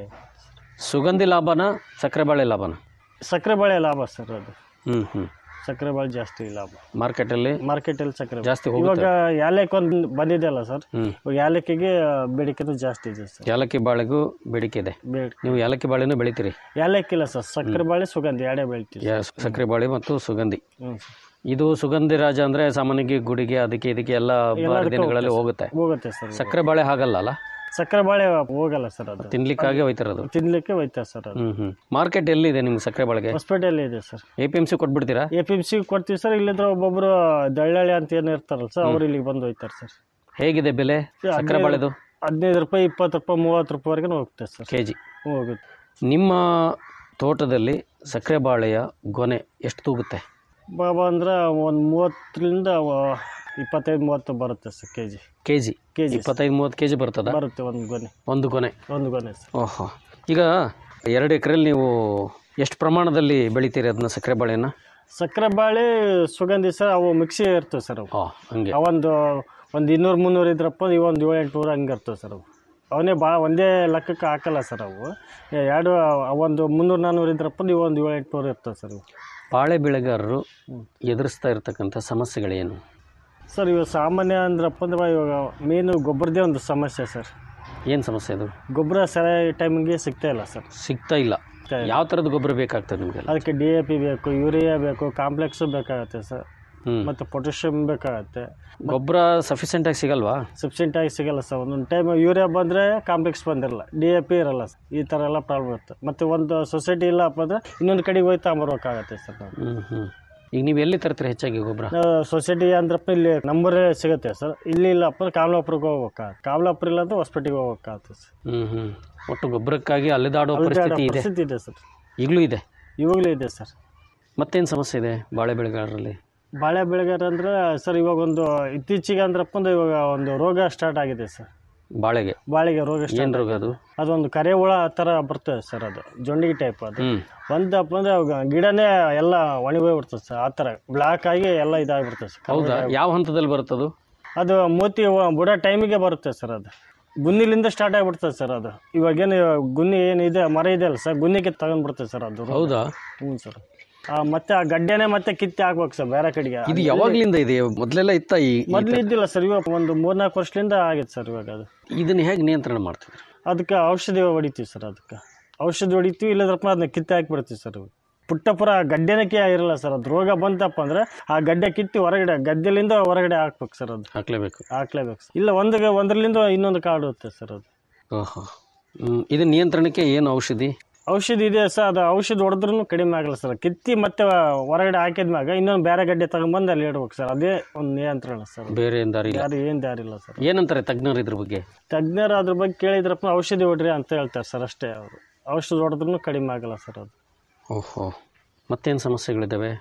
S2: ಸುಗಂಧಿ ಲಾಭನ ಸಕ್ಕರೆ ಬಾಳೆ ಲಾಭನ
S6: ಸಕ್ಕರೆ ಬಾಳೆ ಲಾಭ ಸರ್ ಅದು
S2: ಹ್ಞೂ ಹ್ಞೂ
S6: ಸಕ್ಕರೆ ಬಾಳೆ ಜಾಸ್ತಿ ಲಾಭ
S2: ಮಾರ್ಕೆಟಲ್ಲಿ
S6: ಮಾರ್ಕೆಟಲ್ಲಿ ಸಕ್ಕರೆ ಬಾಳೆ.
S2: ಜಾಸ್ತಿ ಹೋಗುತ್ತೆ
S6: ಇವಾಗ ಯಾಲಕ್ಕಿ ಒಂದು ಬಂದಿದೆ ಅಲ್ಲ ಸರ್
S2: ಹ್ಞೂ
S6: ಇವಾಗ ಯಾಲಕ್ಕಿಗೆ ಬೇಡಿಕೆನೂ ಜಾಸ್ತಿ ಇದೆ ಸರ್
S2: ಏಲಕ್ಕಿ ಬಾಳೆಗೂ ಬೇಡಿಕೆ ಇದೆ
S6: ಬೇಡಿ
S2: ನೀವು ಏಲಕ್ಕಿ ಬಾಳೆನೂ ಬೆಳಿತೀರಿ
S6: ಯಾಲಕ್ಕಿ ಇಲ್ಲ ಸರ್ ಸಕ್ಕರೆ ಬಾಳೆ ಸುಗಂಧಿ ಎರಡೇ ಬೆಳಿತೀವಿ
S2: ಯಾ- ಸಕ್ಕರೆ ಬಾಳೆ ಮತ್ತು ಸುಗಂಧಿ
S6: ಹ್ಞೂ ಸರ್
S2: ಇದು ಸುಗಂಧಿ ರಾಜ ಅಂದರೆ ಸಾಮಾನ್ಯವಾಗಿ ಗುಡಿಗೆ ಅದಕ್ಕೆ ಇದಕ್ಕೆ ಎಲ್ಲ ಹಬ್ಬ ದಿನಗಳಲ್ಲಿ ಹೋಗುತ್ತೆ
S6: ಹೋಗುತ್ತೆ ಸರ್ ಇದು.
S2: ಸಕ್ಕರೆ ಬಾಳೆ ಹಾಗಲ್ಲ ಅಲ್ಲ
S6: ಸಕ್ಕರೆ ಬಾಳೆ ಹೋಗಲ್ಲ ಸರ್ ಅದು
S2: ತಿನ್ಲಿಕ್ಕಾಗಿ ಹೋಯ್ತಿರೋದು
S6: ತಿನ್ಲಿಕ್ಕೆ ಹೋಯ್ತಾರೆ ಸರ್ ಅದು
S2: ಹ್ಞೂ ಹ್ಞೂ ಮಾರ್ಕೆಟ್ ಎಲ್ಲಿದೆ ನಿಮ್ಗೆ ಸಕ್ಕರೆ ಬಾಳೆಗೆ
S6: ಹಾಸ್ಪಿಟಲ್ ಇದೆ sir
S2: A P M C ಕೊಟ್ಬಿಡ್ತೀರಾ
S6: ಎ ಪಿ ಎಮ್ ಸಿ ಕೊಡ್ತೀವಿ ಸರ್ ಇಲ್ಲಿದ್ರೆ ಒಬ್ಬೊಬ್ರು ದಳ್ಳಾಳಿ ಅಂತ ಏನು ಇರ್ತಾರಲ್ಲ ಸರ್ ಅವ್ರು ಇಲ್ಲಿಗೆ ಬಂದು ಹೋಯ್ತಾರೆ ಸರ್
S2: ಹೇಗಿದೆ ಬೆಲೆ ಸಕ್ಕರೆ ಬಾಳೆದು
S6: ಹದಿನೈದು ರೂಪಾಯಿ ಇಪ್ಪತ್ತು ರೂಪಾಯಿ ಮೂವತ್ತು ರೂಪಾಯಿವರೆಗೂ ಹೋಗುತ್ತೆ ಸರ್
S2: ಕೆ ಜಿ
S6: ಹೋಗುತ್ತೆ
S2: ನಿಮ್ಮ ತೋಟದಲ್ಲಿ ಸಕ್ಕರೆ ಬಾಳೆಯ ಗೊನೆ ಎಷ್ಟು ತೂಗುತ್ತೆ
S6: ಬಾಬಾ ಅಂದ್ರೆ ಒಂದು ಮೂವತ್ತರಿಂದ ವ- ಇಪ್ಪತ್ತೈದು ಮೂವತ್ತು ಬರುತ್ತೆ sir K G
S2: K G
S6: K G
S2: ಇಪ್ಪತ್ತೈದು ಮೂವತ್ತು ಕೆ ಜಿ ಬರ್ತದ
S6: ಬರುತ್ತೆ ಒಂದು ಗೊನೆ
S2: ಒಂದು ಗೊನೆ
S6: ಒಂದು ಗೊನೆ ಸರ್
S2: ಓಹೋ ಈಗ ಎರಡು ಎಕರೆಯಲ್ಲಿ ನೀವು ಎಷ್ಟು ಪ್ರಮಾಣದಲ್ಲಿ ಬೆಳಿತೀರಿ ಅದನ್ನ ಸಕ್ಕರೆ ಬಾಳೆನ
S6: ಸಕ್ಕರೆ ಬಾಳೆ ಸುಗಂಧಿ ಸರ್ ಅವು ಮಿಕ್ಸಿ ಇರ್ತವೆ ಸರ್ ಅವು
S2: ಓ ಹಂಗೆ
S6: ಅವೊಂದು ಒಂದು ಇನ್ನೂರು ಮುನ್ನೂರು ಇದ್ರಪ್ಪ ಇವು ಒಂದು ಏಳು ಎಂಟುನೂರು ಹಂಗೆ ಇರ್ತವೆ ಸರ್ ಅವು ಅವನೇ ಭಾಳ ಒಂದೇ ಲೆಕ್ಕಕ್ಕೆ ಹಾಕಲ್ಲ ಸರ್ ಅವು ಎರಡು ಒಂದು ಮುನ್ನೂರು ನಾನ್ನೂರು ಇದ್ರಪ್ಪ ಇವು ಒಂದು ಏಳು ಎಂಟುನೂರು ಇರ್ತವೆ ಸರ್ ಇವು
S2: ಬಾಳೆ ಬೆಳೆಗಾರರು ಎದುರಿಸ್ತಾ ಇರತಕ್ಕಂಥ ಸಮಸ್ಯೆಗಳೇನು
S6: ಸರ್ ಇವಾಗ ಸಾಮಾನ್ಯ ಅಂದ್ರಪ್ಪ ಅಂದ್ರೆ ಇವಾಗ ಮೇನು ಗೊಬ್ಬರದೇ ಒಂದು ಸಮಸ್ಯೆ ಸರ್
S2: ಏನು ಸಮಸ್ಯೆ ಅದು
S6: ಗೊಬ್ಬರ ಸರಿಯಾಗಿ ಟೈಮಿಗೆ ಸಿಗ್ತಾ ಇಲ್ಲ ಸರ್
S2: ಸಿಗ್ತಾ ಇಲ್ಲ
S6: ಸಿಗ್ತಾ ಇಲ್ಲ.
S2: ಯಾವ ಥರದ ಗೊಬ್ಬರ ಬೇಕಾಗ್ತದೆ ನಿಮಗೆಲ್ಲ
S6: ಅದಕ್ಕೆ ಡಿ ಎ ಪಿ ಬೇಕು ಯೂರಿಯಾ ಬೇಕು ಕಾಂಪ್ಲೆಕ್ಸು ಬೇಕಾಗತ್ತೆ ಸರ್
S2: ಹ್ಞೂ
S6: ಮತ್ತು ಪೊಟ್ಯಾಷಿಯಮ್ ಬೇಕಾಗತ್ತೆ
S2: ಗೊಬ್ಬರ ಸಫಿಷಿಯೆಂಟಾಗಿ ಸಿಗಲ್ವಾ
S6: ಸಬ್ಸಿಡೆಂಟ್ ಆಗಿ ಸಿಗಲ್ಲ ಸರ್ ಒಂದೊಂದು ಟೈಮ್ ಯೂರಿಯಾ ಬಂದರೆ ಕಾಂಪ್ಲೆಕ್ಸ್ ಬಂದಿರಲ್ಲ ಡಿ ಎ ಪಿ ಇರಲ್ಲ ಸರ್ ಈ ಥರ ಎಲ್ಲ ಪ್ರಾಬ್ಲಮ್ ಇರುತ್ತೆ ಮತ್ತು ಒಂದು ಸೊಸೈಟಿ ಇಲ್ಲಪ್ಪ ಅಂದರೆ ಇನ್ನೊಂದು ಕಡೆಗೆ ಹೋಗಿ ತಗೊಂಬರ್ಬೇಕಾಗತ್ತೆ ಸರ್ ನಾವು
S2: ಹ್ಞೂ ಹ್ಞೂ ಈಗ ನೀವು ಎಲ್ಲಿ ತರ್ತೀರಿ ಹೆಚ್ಚಾಗಿ ಗೊಬ್ಬರ
S6: ನಾವು ಸೊಸೈಟಿ ಅಂದ್ರಪ್ಪ ಇಲ್ಲಿ ನಂಬರೇ ಸಿಗುತ್ತೆ ಸರ್ ಇಲ್ಲಿ ಇಲ್ಲಪ್ಪ ಅಂದ್ರೆ ಕಾಮಲಾಪುರಕ್ಕೆ ಹೋಗ್ಬೇಕಾಗತ್ತೆ ಕಾಮಲಾಪುರ ಇಲ್ಲ ಅಂದ್ರೆ ಹೊಸಪೇಟೆಗೆ ಹೋಗ್ಬೇಕಾಗತ್ತೆ ಸರ್
S2: ಹ್ಞೂ ಹ್ಞೂ ಒಟ್ಟು ಗೊಬ್ಬರಕ್ಕಾಗಿ ಅಲೆದಾಡೋ
S6: ಅಲ್ದಾಡೋ
S2: ಪರಿಸ್ಥಿತಿ ಇದೆ
S6: ಪರಿಸ್ಥಿತಿ ಇದೆ ಸರ್
S2: ಈಗಲೂ ಇದೆ
S6: ಇವಾಗಲೂ ಇದೆ ಸರ್
S2: ಮತ್ತೇನು ಸಮಸ್ಯೆ ಇದೆ ಬಾಳೆ ಬೆಳೆಗಾರರಲ್ಲಿ
S6: ಬಾಳೆ ಬೆಳೆಗಾರ ಅಂದ್ರೆ ಸರ್ ಇವಾಗ ಒಂದು ಇತ್ತೀಚೆಗೆ ಅಂದ್ರಪ್ಪ ಅಂದ್ರೆ ಇವಾಗ ಒಂದು ರೋಗ ಸ್ಟಾರ್ಟ್ ಆಗಿದೆ ಸರ್
S2: ಬಾಳೆಗೆ
S6: ಬಾಳೆಗೆ ರೋಗ ಸ್ಟಾರ್ಟ್
S2: ಏನು ರೋಗ ಅದು
S6: ಅದೊಂದು ಕರೆ ಹುಳ ಥರ ಬರ್ತದೆ ಸರ್ ಅದು ಜೊಂಡಿಗೆ ಟೈಪ್ ಅದು
S2: ಹ್ಞೂ
S6: ಒಂದಪ್ಪ ಅಂದ್ರೆ ಅವಾಗ ಗಿಡನೇ ಎಲ್ಲ ಒಣಗೋಗ್ಬಿಡ್ತದೆ ಸರ್ ಆ ಥರ ಬ್ಲಾಕ್ ಆಗಿ ಎಲ್ಲ ಇದಾಗ್ಬಿಡ್ತದೆ ಸರ್
S2: ಹೌದಾ ಯಾವ ಹಂತದಲ್ಲಿ ಬರುತ್ತದು
S6: ಅದು ಮೂತಿ ವ- ಬುಡ ಟೈಮಿಗೆ ಬರುತ್ತೆ ಸರ್ ಅದು ಗುನ್ನಿಲಿಂದ ಸ್ಟಾರ್ಟ್ ಆಗಿಬಿಡ್ತದೆ ಸರ್ ಅದು ಇವಾಗೇನು ಗುನ್ನಿ ಏನಿದೆ ಮರ ಇದೆ ಅಲ್ಲ ಸರ್ ಗುನ್ನಿಗೆ ತಗೊಂಡ್ಬಿಡ್ತದೆ ಸರ್ ಅದು ರೋಗ.
S2: ಹೌದಾ
S6: ಹ್ಞೂ ಸರ್ ಆ, ಮತ್ತೆ ಆ ಗಡ್ಡೆನೇ ಮತ್ತೆ ಕಿತ್ತಿ ಹಾಕ್ಬೇಕು ಸರ್ ಬೇರೆ ಕಡೆಗೆ
S2: ಇದು ಯಾವಾಗ್ಲಿಂದ ಇದೆ ಮೊದಲೆಲ್ಲ ಇತ್ತ ಈ ಈ
S6: ಮೊದಲು ಇದ್ದಿಲ್ಲ ಸರ್ ಇವಾಗ ಒಂದು ಮೂರ್ನಾಲ್ಕು ವರ್ಷದಿಂದ ಆಗಿತ್ತು ಸರ್ ಇವಾಗ ಅದು
S2: ಇದನ್ನ ಹೇಗೆ ನಿಯಂತ್ರಣ ಮಾಡ್ತಿದ್ರಿ
S6: ಅದಕ್ಕೆ ಔಷಧಿ ಹೊಡಿತೀವಿ ಸರ್ ಅದಕ್ಕೆ ಔಷಧಿ ಹೊಡಿತೀವಿ ಇಲ್ಲದ್ರಪ್ಪ ಅದನ್ನ ಕಿತ್ತಿ ಹಾಕ್ಬಿಡ್ತೀವಿ ಸರ್ ಇವು. ಪುಟ್ಟಪುರ ಗಡ್ಡೆನಕ್ಕೆ ಇರಲ್ಲ ಸರ್ ಅದು ರೋಗ ಬಂತಪ್ಪ ಅಂದ್ರೆ ಆ ಗಡ್ಡೆ ಕಿತ್ತಿ ಹೊರಗಡೆ ಗದ್ದೆಲಿಂದ ಹೊರಗಡೆ ಹಾಕ್ಬೇಕು ಸರ್ ಅದು
S2: ಹಾಕ್ಲೇಬೇಕು
S6: ಹಾಕ್ಲೇಬೇಕು ಸರ್. ಇಲ್ಲ ಒಂದು ಒಂದರಲ್ಲಿಂದ ಇನ್ನೊಂದು ಕಾಡುತ್ತೆ ಸರ್ ಅದು
S2: ಓಹೋ ಹ್ಮ್. ಇದು ನಿಯಂತ್ರಣಕ್ಕೆ ಏನು ಔಷಧಿ
S6: ಔಷಧಿ ಇದೆ ಸರ್ ಅದು ಔಷಧಿ ಹೊಡೆದ್ರೂ ಕಡಿಮೆ ಆಗಲ್ಲ ಸರ್ ಕಿತ್ತಿ ಮತ್ತೆ ಹೊರಗಡೆ ಹಾಕಿದ್ಮ್ಯಾಗ ಇನ್ನೊಂದು ಬೇರೆ ಗಡ್ಡೆ ತಗೊಂಬಂದು ಅಲ್ಲಿ ಇಡ್ಬೇಕು ಸರ್ ಅದೇ ಒಂದು ನಿಯಂತ್ರಣ ಸರ್
S2: ಬೇರೆ ಏನ್ ದಾರಿ ಇಲ್ಲ
S6: ಯಾರು ಏನು ದಾರಿಲ್ಲ ಸರ್
S2: ಏನಂತಾರೆ ತಜ್ಞರು ಇದ್ರ ಬಗ್ಗೆ
S6: ತಜ್ಞರು ಅದ್ರ ಬಗ್ಗೆ ಕೇಳಿದ್ರಪ್ಪ ಔಷಧಿ ಹೊಡ್ರಿ ಅಂತ ಹೇಳ್ತಾರೆ ಸರ್ ಅಷ್ಟೇ ಅವರು ಔಷಧಿ ಹೊಡೆದ್ರೂ ಕಡಿಮೆ ಆಗಲ್ಲ ಸರ್ ಅದು
S2: ಓಹೋ ಮತ್ತೇನು ಸಮಸ್ಯೆಗಳಿದ್ದಾವೆ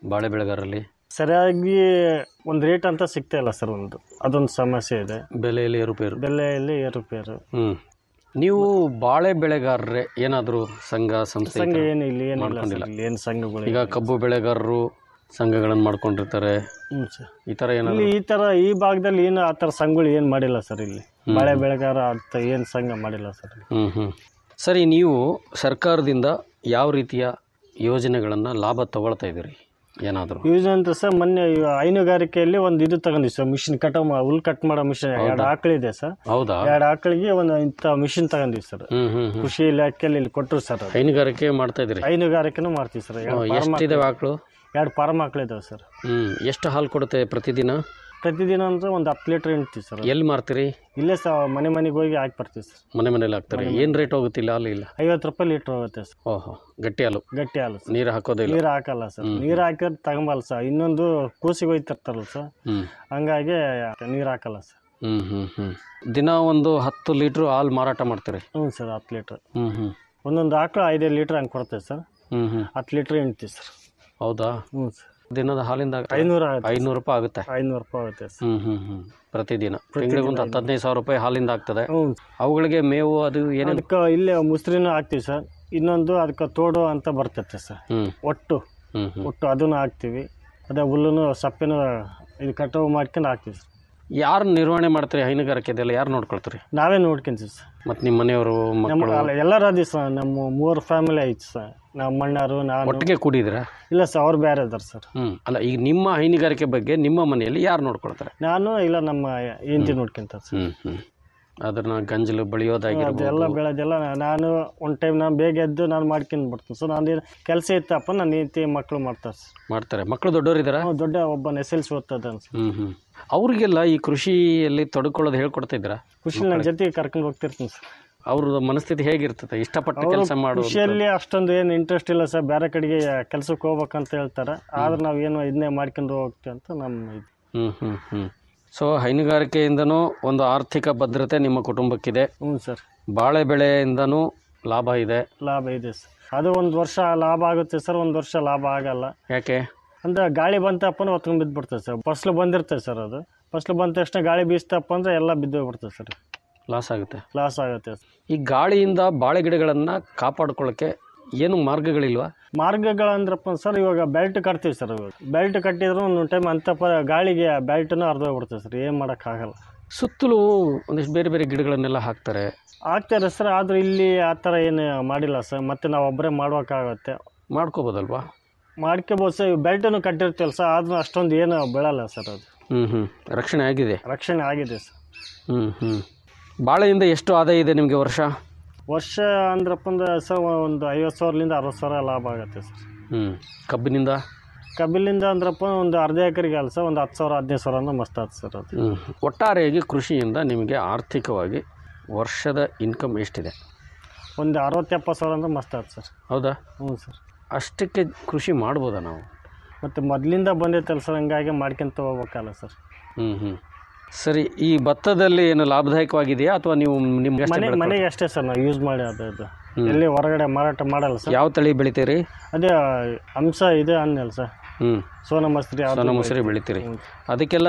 S2: ಬಾಳೆ ಬೆಳೆಗಾರರಲ್ಲಿ
S6: ಸರಿಯಾಗಿ ಒಂದು ರೇಟ್ ಅಂತ ಸಿಗ್ತಾ ಇಲ್ಲ ಸರ್ ಒಂದು ಅದೊಂದು ಸಮಸ್ಯೆ ಇದೆ
S2: ಬೆಲೆಯಲ್ಲಿ ಏರುಪೇರು
S6: ಬೆಲೆಯಲ್ಲಿ ಏರುಪೇರು
S2: ಹ್ಞೂ ನೀವು ಬಾಳೆ ಬೆಳೆಗಾರರೇ ಏನಾದರೂ ಸಂಘ ಸಂಸ್ಥೆ
S6: ಸಂಘ
S2: ಈ ಥರ
S6: ಏನು ಇಲ್ಲಿ ಏನಿಲ್ಲ
S2: ಮಾಡ್ಕೊಂಡಿಲ್ಲ.
S6: ಸರ್ ಇಲ್ಲಿ ಏನು ಸಂಘಗಳು
S2: ಈಗ ಕಬ್ಬು ಬೆಳೆಗಾರರು ಸಂಘಗಳನ್ನು ಮಾಡ್ಕೊಂಡಿರ್ತಾರೆ
S6: ಹ್ಞೂ ಸರ್
S2: ಈ ಥರ
S6: ಇಲ್ಲಿ
S2: ಏನಾದರೂ
S6: ಈ ಥರ ಈ ಭಾಗದಲ್ಲಿ ಏನು ಆ ಥರ ಸಂಘಗಳು ಏನು ಮಾಡಿಲ್ಲ ಸರ್ ಇಲ್ಲಿ ಬಾಳೆ ಬೆಳೆಗಾರ ಅಂತ ಏನು ಸಂಘ ಮಾಡಿಲ್ಲ ಸರ್
S2: ಹ್ಞೂ ಹ್ಞೂ ಸರಿ ನೀವು ಸರ್ಕಾರದಿಂದ ಯಾವ ರೀತಿಯ ಯೋಜನೆಗಳನ್ನು ಲಾಭ ತಗೊಳ್ತಾ ಇದ್ದೀರಿ ಏನಾದರೂ
S6: ಯೂಸ್ ಅಂತ ಸರ್ ಮೊನ್ನೆ ಈ ಹೈನುಗಾರಿಕೆಯಲ್ಲಿ ಒಂದು ಇದು ತಗೊಂಡಿವಿ ಸರ್ ಮಿಷಿನ್ ಕಟ್ ಹುಲ್ ಕಟ್ ಮಾಡೋ ಮಿಷಿನ್ ಎರಡು ಆಕಳಿದೆ ಸರ್
S2: ಹೌದಾ
S6: ಎರಡು ಆಕಳಿಗೆ ಒಂದು ಇಂಥ ಮಿಷಿನ್ ತಗೊಂಡಿವಿ ಸರ್
S2: ಹ್ಞೂ ಹ್ಞೂ ಹ್ಞೂ
S6: ಕೃಷಿ ಇಲಾಖೆಯಲ್ಲಿ ಇಲ್ಲಿ ಕೊಟ್ಟರು ಸರ್ ಅದು
S2: ಹೈನುಗಾರಿಕೆ ಮಾಡ್ತಾ ಇದ್ದೀರಿ
S6: ಹೈನುಗಾರಿಕೆನೂ ಮಾಡ್ತೀವಿ ಸರ್ ಎರಡು ಫಾರ್ಮ್
S2: ಎಷ್ಟಿದಾವೆ ಆಕಳು
S6: ಎರಡು ಫಾರ್ಮ್ ಆಕಳಿದಾವೆ ಸರ್
S2: ಹ್ಞೂ ಎಷ್ಟು ಹಾಲು ಕೊಡುತ್ತೆ ಪ್ರತಿದಿನ
S6: ಪ್ರತಿದಿನ ಅಂದ್ರೆ ಒಂದು ಹತ್ತು ಲೀಟ್ರ್ ಹಿಂಡ್ತೀವಿ ಸರ್
S2: ಎಲ್ಲಿ ಮಾರ್ತೀರಿ
S6: ಇಲ್ಲೇ ಸರ್ ಮನೆ ಮನೆಗೆ ಹೋಗಿ ಹಾಕಿ ಬರ್ತೀವಿ ಸರ್
S2: ಮನೆ ಮನೇಲಿ ಹಾಕ್ತಾರೆ ಏನು ರೇಟ್ ಹೋಗುತ್ತಿಲ್ಲ ಹಾಲು ಇಲ್ಲ
S6: ಐವತ್ತು ರೂಪಾಯಿ ಲೀಟ್ರ್ ಹೋಗುತ್ತೆ ಸರ್
S2: ಓಹೋ ಗಟ್ಟಿ ಹಾಲು
S6: ಗಟ್ಟಿ ಹಾಲು ಸರ್
S2: ನೀರು ಹಾಕೋದಿಲ್ಲ
S6: ನೀರು ಹಾಕಲ್ಲ ಸರ್ ನೀರು ಹಾಕಿದ್ರೆ ತಗೊಂಬಲ್ಲ ಸರ್ ಇನ್ನೊಂದು ಕೂಸಿಗೆ ಹೋಯ್ತಿರ್ತಾರಲ್ಲ ಸರ್
S2: ಹ್ಞೂ
S6: ಹಂಗಾಗಿ ನೀರು ಹಾಕಲ್ಲ ಸರ್
S2: ಹ್ಞೂ ಹ್ಞೂ ಹ್ಞೂ ದಿನ ಒಂದು ಹತ್ತು ಲೀಟ್ರ್ ಹಾಲು ಮಾರಾಟ ಮಾಡ್ತೀರಿ
S6: ಹ್ಞೂ ಸರ್ ಹತ್ತು ಲೀಟ್ರ್
S2: ಹ್ಞೂ ಹ್ಞೂ
S6: ಒಂದೊಂದು ಆಕಳು ಐದೈದು ಲೀಟ್ರ್ ಹಂಗೆ ಕೊಡ್ತೇವೆ ಸರ್
S2: ಹ್ಞೂ ಹ್ಞೂ
S6: ಹತ್ತು ಲೀಟ್ರ್ ಹಿಂಡ್ತೀವಿ ಸರ್
S2: ಹೌದಾ
S6: ಹ್ಞೂ ಸರ್
S2: ದಿನದ ಹಾಲಿಂದ
S6: ಐನೂರು ಆಗುತ್ತೆ
S2: ಐನೂರು ರೂಪಾಯಿ ಆಗುತ್ತೆ
S6: ಐನೂರು ರೂಪಾಯಿ ಆಗುತ್ತೆ ಸರ್
S2: ಹ್ಞೂ ಹ್ಞೂ ಹ್ಞೂ ಪ್ರತಿದಿನ ತಿಂಗಳಿಗೆ ಒಂದು ಹತ್ತು ಹದಿನೈದು ಸಾವಿರ ರೂಪಾಯಿ ಹಾಲಿಂದ ಆಗ್ತದೆ
S6: ಹ್ಞೂ
S2: ಅವುಗಳಿಗೆ ಮೇವು ಅದು ಏನೇನು
S6: ಅದಕ್ಕೆ ಇಲ್ಲೇ ಮುಸ್ರಿನೂ ಹಾಕ್ತೀವಿ ಸರ್ ಇನ್ನೊಂದು ಅದಕ್ಕೆ ತೋಡು ಅಂತ ಬರ್ತೈತೆ ಸರ್
S2: ಹ್ಞೂ
S6: ಒಟ್ಟು
S2: ಹ್ಞೂ ಹ್ಞೂ
S6: ಒಟ್ಟು ಅದನ್ನು ಹಾಕ್ತೀವಿ ಅದೇ ಹುಲ್ಲನ್ನು ಸಪ್ಪೆನೂ ಇದು ಕಟಾವು ಮಾಡ್ಕೊಂಡು ಹಾಕ್ತೀವಿ ಸರ್
S2: ಯಾರು ನಿರ್ವಹಣೆ ಮಾಡ್ತೀರಿ ಹೈನುಗಾರಿಕೆದೆಲ್ಲ ಯಾರು ನೋಡ್ಕೊಳ್ತೀರಿ
S6: ನಾವೇ ನೋಡ್ಕೊಂತೀವಿ ಸರ್
S2: ಮತ್ತು ನಿಮ್ಮ ಮನೆಯವರು
S6: ನಮ್ಮ
S2: ಮಕ್ಕಳು
S6: ಅಲ್ಲ ಎಲ್ಲರೂ ಅದಿ ಸರ್ ನಮ್ಮ ಮೂರು ಫ್ಯಾಮಿಲಿ ಐತಿ ಸರ್ ನಮ್ಮ ಅಣ್ಣರು ನಾನು
S2: ಒಟ್ಟಿಗೆ ಕೂಡಿದ್ದೀರಾ
S6: ಇಲ್ಲ ಸರ್ ಅವ್ರು ಬೇರೆ ಇದ್ದಾರೆ ಸರ್
S2: ಹ್ಞೂ ಅಲ್ಲ ಈಗ ನಿಮ್ಮ ಹೈನುಗಾರಿಕೆ ಬಗ್ಗೆ ನಿಮ್ಮ ಮನೆಯಲ್ಲಿ ಯಾರು ನೋಡ್ಕೊಳ್ತಾರೆ
S6: ನಾನು ಇಲ್ಲ ನಮ್ಮ ಹೆಂಡತಿ ನೋಡ್ಕೊಂತಾರೆ ಸರ್
S2: ಹ್ಞೂ ಹ್ಞೂ ಅದನ್ನು ಗಂಜಲು ಬಳಿಯೋದಾಗಿರ್ಬೋದು
S6: ಅದೆಲ್ಲ ಬೆಳೆದೆಲ್ಲ ನಾನು ಒಂದು ಟೈಮ್ ನಾನು ಬೇಗ ಎದ್ದು ನಾನು ಮಾಡ್ಕೊಂಡು ಬಿಡ್ತೀನಿ ಸೊ ನಾನು ಕೆಲಸ ಇತ್ತಪ್ಪ ನನ್ನ ಹೆಂಡತಿ ಮಕ್ಕಳು ಮಾಡ್ತಾರೆ ಸರ್
S2: ಮಾಡ್ತಾರೆ ಮಕ್ಕಳು ದೊಡ್ಡವರಿದ್ದಾರಾ
S6: ಅವ್ನು ದೊಡ್ಡ ಒಬ್ಬ ಎಸ್ ಎಲ್ ಸಿ ಓದ್ತದ
S2: ಹ್ಞೂ ಹ್ಞೂ ಅವರಿಗೆಲ್ಲ ಈ ಕೃಷಿಯಲ್ಲಿ ತೊಡ್ಕೊಳ್ಳೋದು ಹೇಳ್ಕೊಡ್ತಾ ಇದ್ದೀರಾ
S6: ಖುಷಿ ನನ್ನ ಜೊತೆಗೆ ಕರ್ಕೊಂಡು ಹೋಗ್ತಿರ್ತೀನಿ ಸರ್
S2: ಅವ್ರ ಮನಸ್ಥಿತಿ ಹೇಗಿರ್ತದೆ ಇಷ್ಟಪಟ್ಟು
S6: ಅವ್ರು
S2: ಕೆಲಸ ಮಾಡು ಅಂತ.
S6: ಕೃಷಿಯಲ್ಲಿ ಅಷ್ಟೊಂದು ಏನು ಇಂಟ್ರೆಸ್ಟ್ ಇಲ್ಲ ಸರ್ ಬೇರೆ ಕಡೆಗೆ ಕೆಲ್ಸಕ್ಕೆ ಹೋಗ್ಬೇಕಂತ ಹೇಳ್ತಾರೆ ಆದ್ರೆ ನಾವು ಏನು ಇದನ್ನೇ ಮಾಡ್ಕೊಂಡು ಹೋಗ್ತೀವಿ ಅಂತ ನಮ್ಮ ಇದು
S2: ಹ್ಞೂ ಹ್ಞೂ ಹ್ಞೂ ಸೊ ಹೈನುಗಾರಿಕೆಯಿಂದನೂ ಒಂದು ಆರ್ಥಿಕ ಭದ್ರತೆ ನಿಮ್ಮ ಕುಟುಂಬಕ್ಕಿದೆ
S6: ಹ್ಞೂ ಸರ್
S2: ಬಾಳೆ ಬೆಳೆಯಿಂದನೂ ಲಾಭ ಇದೆ
S6: ಲಾಭ ಇದೆ ಸರ್ ಅದು ಒಂದು ವರ್ಷ ಲಾಭ ಆಗುತ್ತೆ ಸರ್ ಒಂದು ವರ್ಷ ಲಾಭ ಆಗಲ್ಲ
S2: ಯಾಕೆ
S6: ಅಂದ್ರೆ ಗಾಳಿ ಬಂತಪ್ಪ ಹೊತ್ಕೊಂಡು ಬಿದ್ದು ಬಿಡ್ತದೆ ಸರ್ ಫಸ್ಲು ಬಂದಿರ್ತದೆ ಸರ್ ಅದು ಫಸ್ಲು ಬಂದ ತಕ್ಷಣ ಗಾಳಿ ಬೀಸ್ತಪ್ಪ ಅಂದ್ರೆ ಎಲ್ಲ ಬಿದ್ದು ಬಿಡ್ತದೆ ಸರ್
S2: ಲಾಸ್ ಆಗುತ್ತೆ
S6: ಲಾಸ್ ಆಗುತ್ತೆ
S2: ಈ ಗಾಳಿಯಿಂದ ಬಾಳೆ ಗಿಡಗಳನ್ನು ಕಾಪಾಡ್ಕೊಳ್ಳೋಕ್ಕೆ ಏನು ಮಾರ್ಗಗಳಿಲ್ವಾ
S6: ಮಾರ್ಗಗಳಂದ್ರಪ್ಪ ಸರ್ ಇವಾಗ ಬೆಲ್ಟ್ ಕಟ್ತೀವಿ ಸರ್ ಇವಾಗ ಬೆಲ್ಟ್ ಕಟ್ಟಿದ್ರು ಒಂದು ಟೈಮ್ ಅಂತ ಪ ಗಾಳಿಗೆ ಬೆಲ್ಟ್ನೂ ಅರ್ಧೋಗ್ಬಿಡ್ತದೆ ಸರ್ ಏನು ಮಾಡೋಕ್ಕಾಗಲ್ಲ
S2: ಸುತ್ತಲೂ ಒಂದಿಷ್ಟು ಬೇರೆ ಬೇರೆ ಗಿಡಗಳನ್ನೆಲ್ಲ ಹಾಕ್ತಾರೆ
S6: ಆಗ್ತಾರೆ ಸರ್ ಆದ್ರೆ ಇಲ್ಲಿ ಆ ಥರ ಏನು ಮಾಡಿಲ್ಲ ಸರ್ ಮತ್ತೆ ನಾವು ಒಬ್ಬರೇ ಮಾಡ್ಬೇಕಾಗತ್ತೆ
S2: ಮಾಡ್ಕೋಬೋದಲ್ವಾ
S6: ಮಾಡ್ಕೋಬೋದು ಸರ್ ಬೆಲ್ಟನ್ನು ಕಟ್ಟಿರ್ತೀವಲ್ಲ ಸರ್ ಆದ್ರೂ ಅಷ್ಟೊಂದು ಏನು ಬೀಳಲ್ಲ ಸರ್ ಅದು
S2: ಹ್ಞೂ ಹ್ಞೂ ರಕ್ಷಣೆ ಆಗಿದೆ
S6: ರಕ್ಷಣೆ ಆಗಿದೆ ಸರ್
S2: ಹ್ಞೂ ಹ್ಞೂ ಬಾಳೆಯಿಂದ ಎಷ್ಟು ಆದಾಯ ಇದೆ ನಿಮಗೆ ವರ್ಷ
S6: ವರ್ಷ ಅಂದ್ರಪ್ಪ ಅಂದ್ರೆ ಸರ್ ಒಂದು ಐವತ್ತು ಸಾವಿರದಿಂದ ಅರವತ್ತು ಸಾವಿರ ಲಾಭ ಆಗುತ್ತೆ ಸರ್
S2: ಹ್ಞೂ ಕಬ್ಬಿನಿಂದ
S6: ಕಬ್ಬಿಲಿಂದ ಅಂದ್ರಪ್ಪ ಒಂದು ಅರ್ಧ ಎಕರೆಗೆ ಅಲ್ಲ ಸರ್ ಒಂದು ಹತ್ತು ಸಾವಿರ ಹದಿನೈದು ಸಾವಿರ ಅಂದ್ರೆ ಮಸ್ತ್ ಆಯ್ತು ಸರ್ ಅದು
S2: ಹ್ಞೂ ಒಟ್ಟಾರೆಯಾಗಿ ಕೃಷಿಯಿಂದ ನಿಮಗೆ ಆರ್ಥಿಕವಾಗಿ ವರ್ಷದ ಇನ್ಕಮ್ ಎಷ್ಟಿದೆ
S6: ಒಂದು ಅರವತ್ತು ಎಪ್ಪತ್ತು ಸಾವಿರ ಅಂದ್ರೆ ಮಸ್ತ್ ಆಯ್ತು ಸರ್
S2: ಹೌದಾ
S6: ಹ್ಞೂ ಸರ್
S2: ಅಷ್ಟಕ್ಕೆ ಕೃಷಿ ಮಾಡ್ಬೋದಾ ನಾವು
S6: ಮತ್ತು ಮೊದಲಿಂದ ಬಂದೈತಲ್ಲ ಸರ್ ಹಂಗಾಗಿ ಮಾಡ್ಕೊಂತ ಹೋಗ್ಬೇಕಲ್ಲ ಸರ್
S2: ಹ್ಞೂ ಹ್ಞೂ ಸರಿ ಈ ಭತ್ತದಲ್ಲಿ ಏನು ಲಾಭದಾಯಕವಾಗಿದೆಯಾ ಅಥವಾ ನೀವು ನಿಮ್ಗೆ
S6: ಮನೆ ಮನೆಗೆ ಅಷ್ಟೇ ಸರ್ ನಾವು ಯೂಸ್ ಮಾಡಿ ಅದು ಇದು ಎಲ್ಲಿ ಹೊರಗಡೆ ಮಾರಾಟ ಮಾಡಲ್ಲ ಸರ್
S2: ಯಾವ ತಳಿ ಬೆಳಿತೀರಿ
S6: ಅದೇ ಅಂಶ ಇದೆ ಅನ್ನಲ್ಲ ಸರ್
S2: ಹ್ಞೂ
S6: ಸೋನಾ ಮಸ್ತ್ರಿ
S2: ಸಣ್ಣ ಮೊಸರಿ ಬೆಳಿತೀರಿ ಅದಕ್ಕೆಲ್ಲ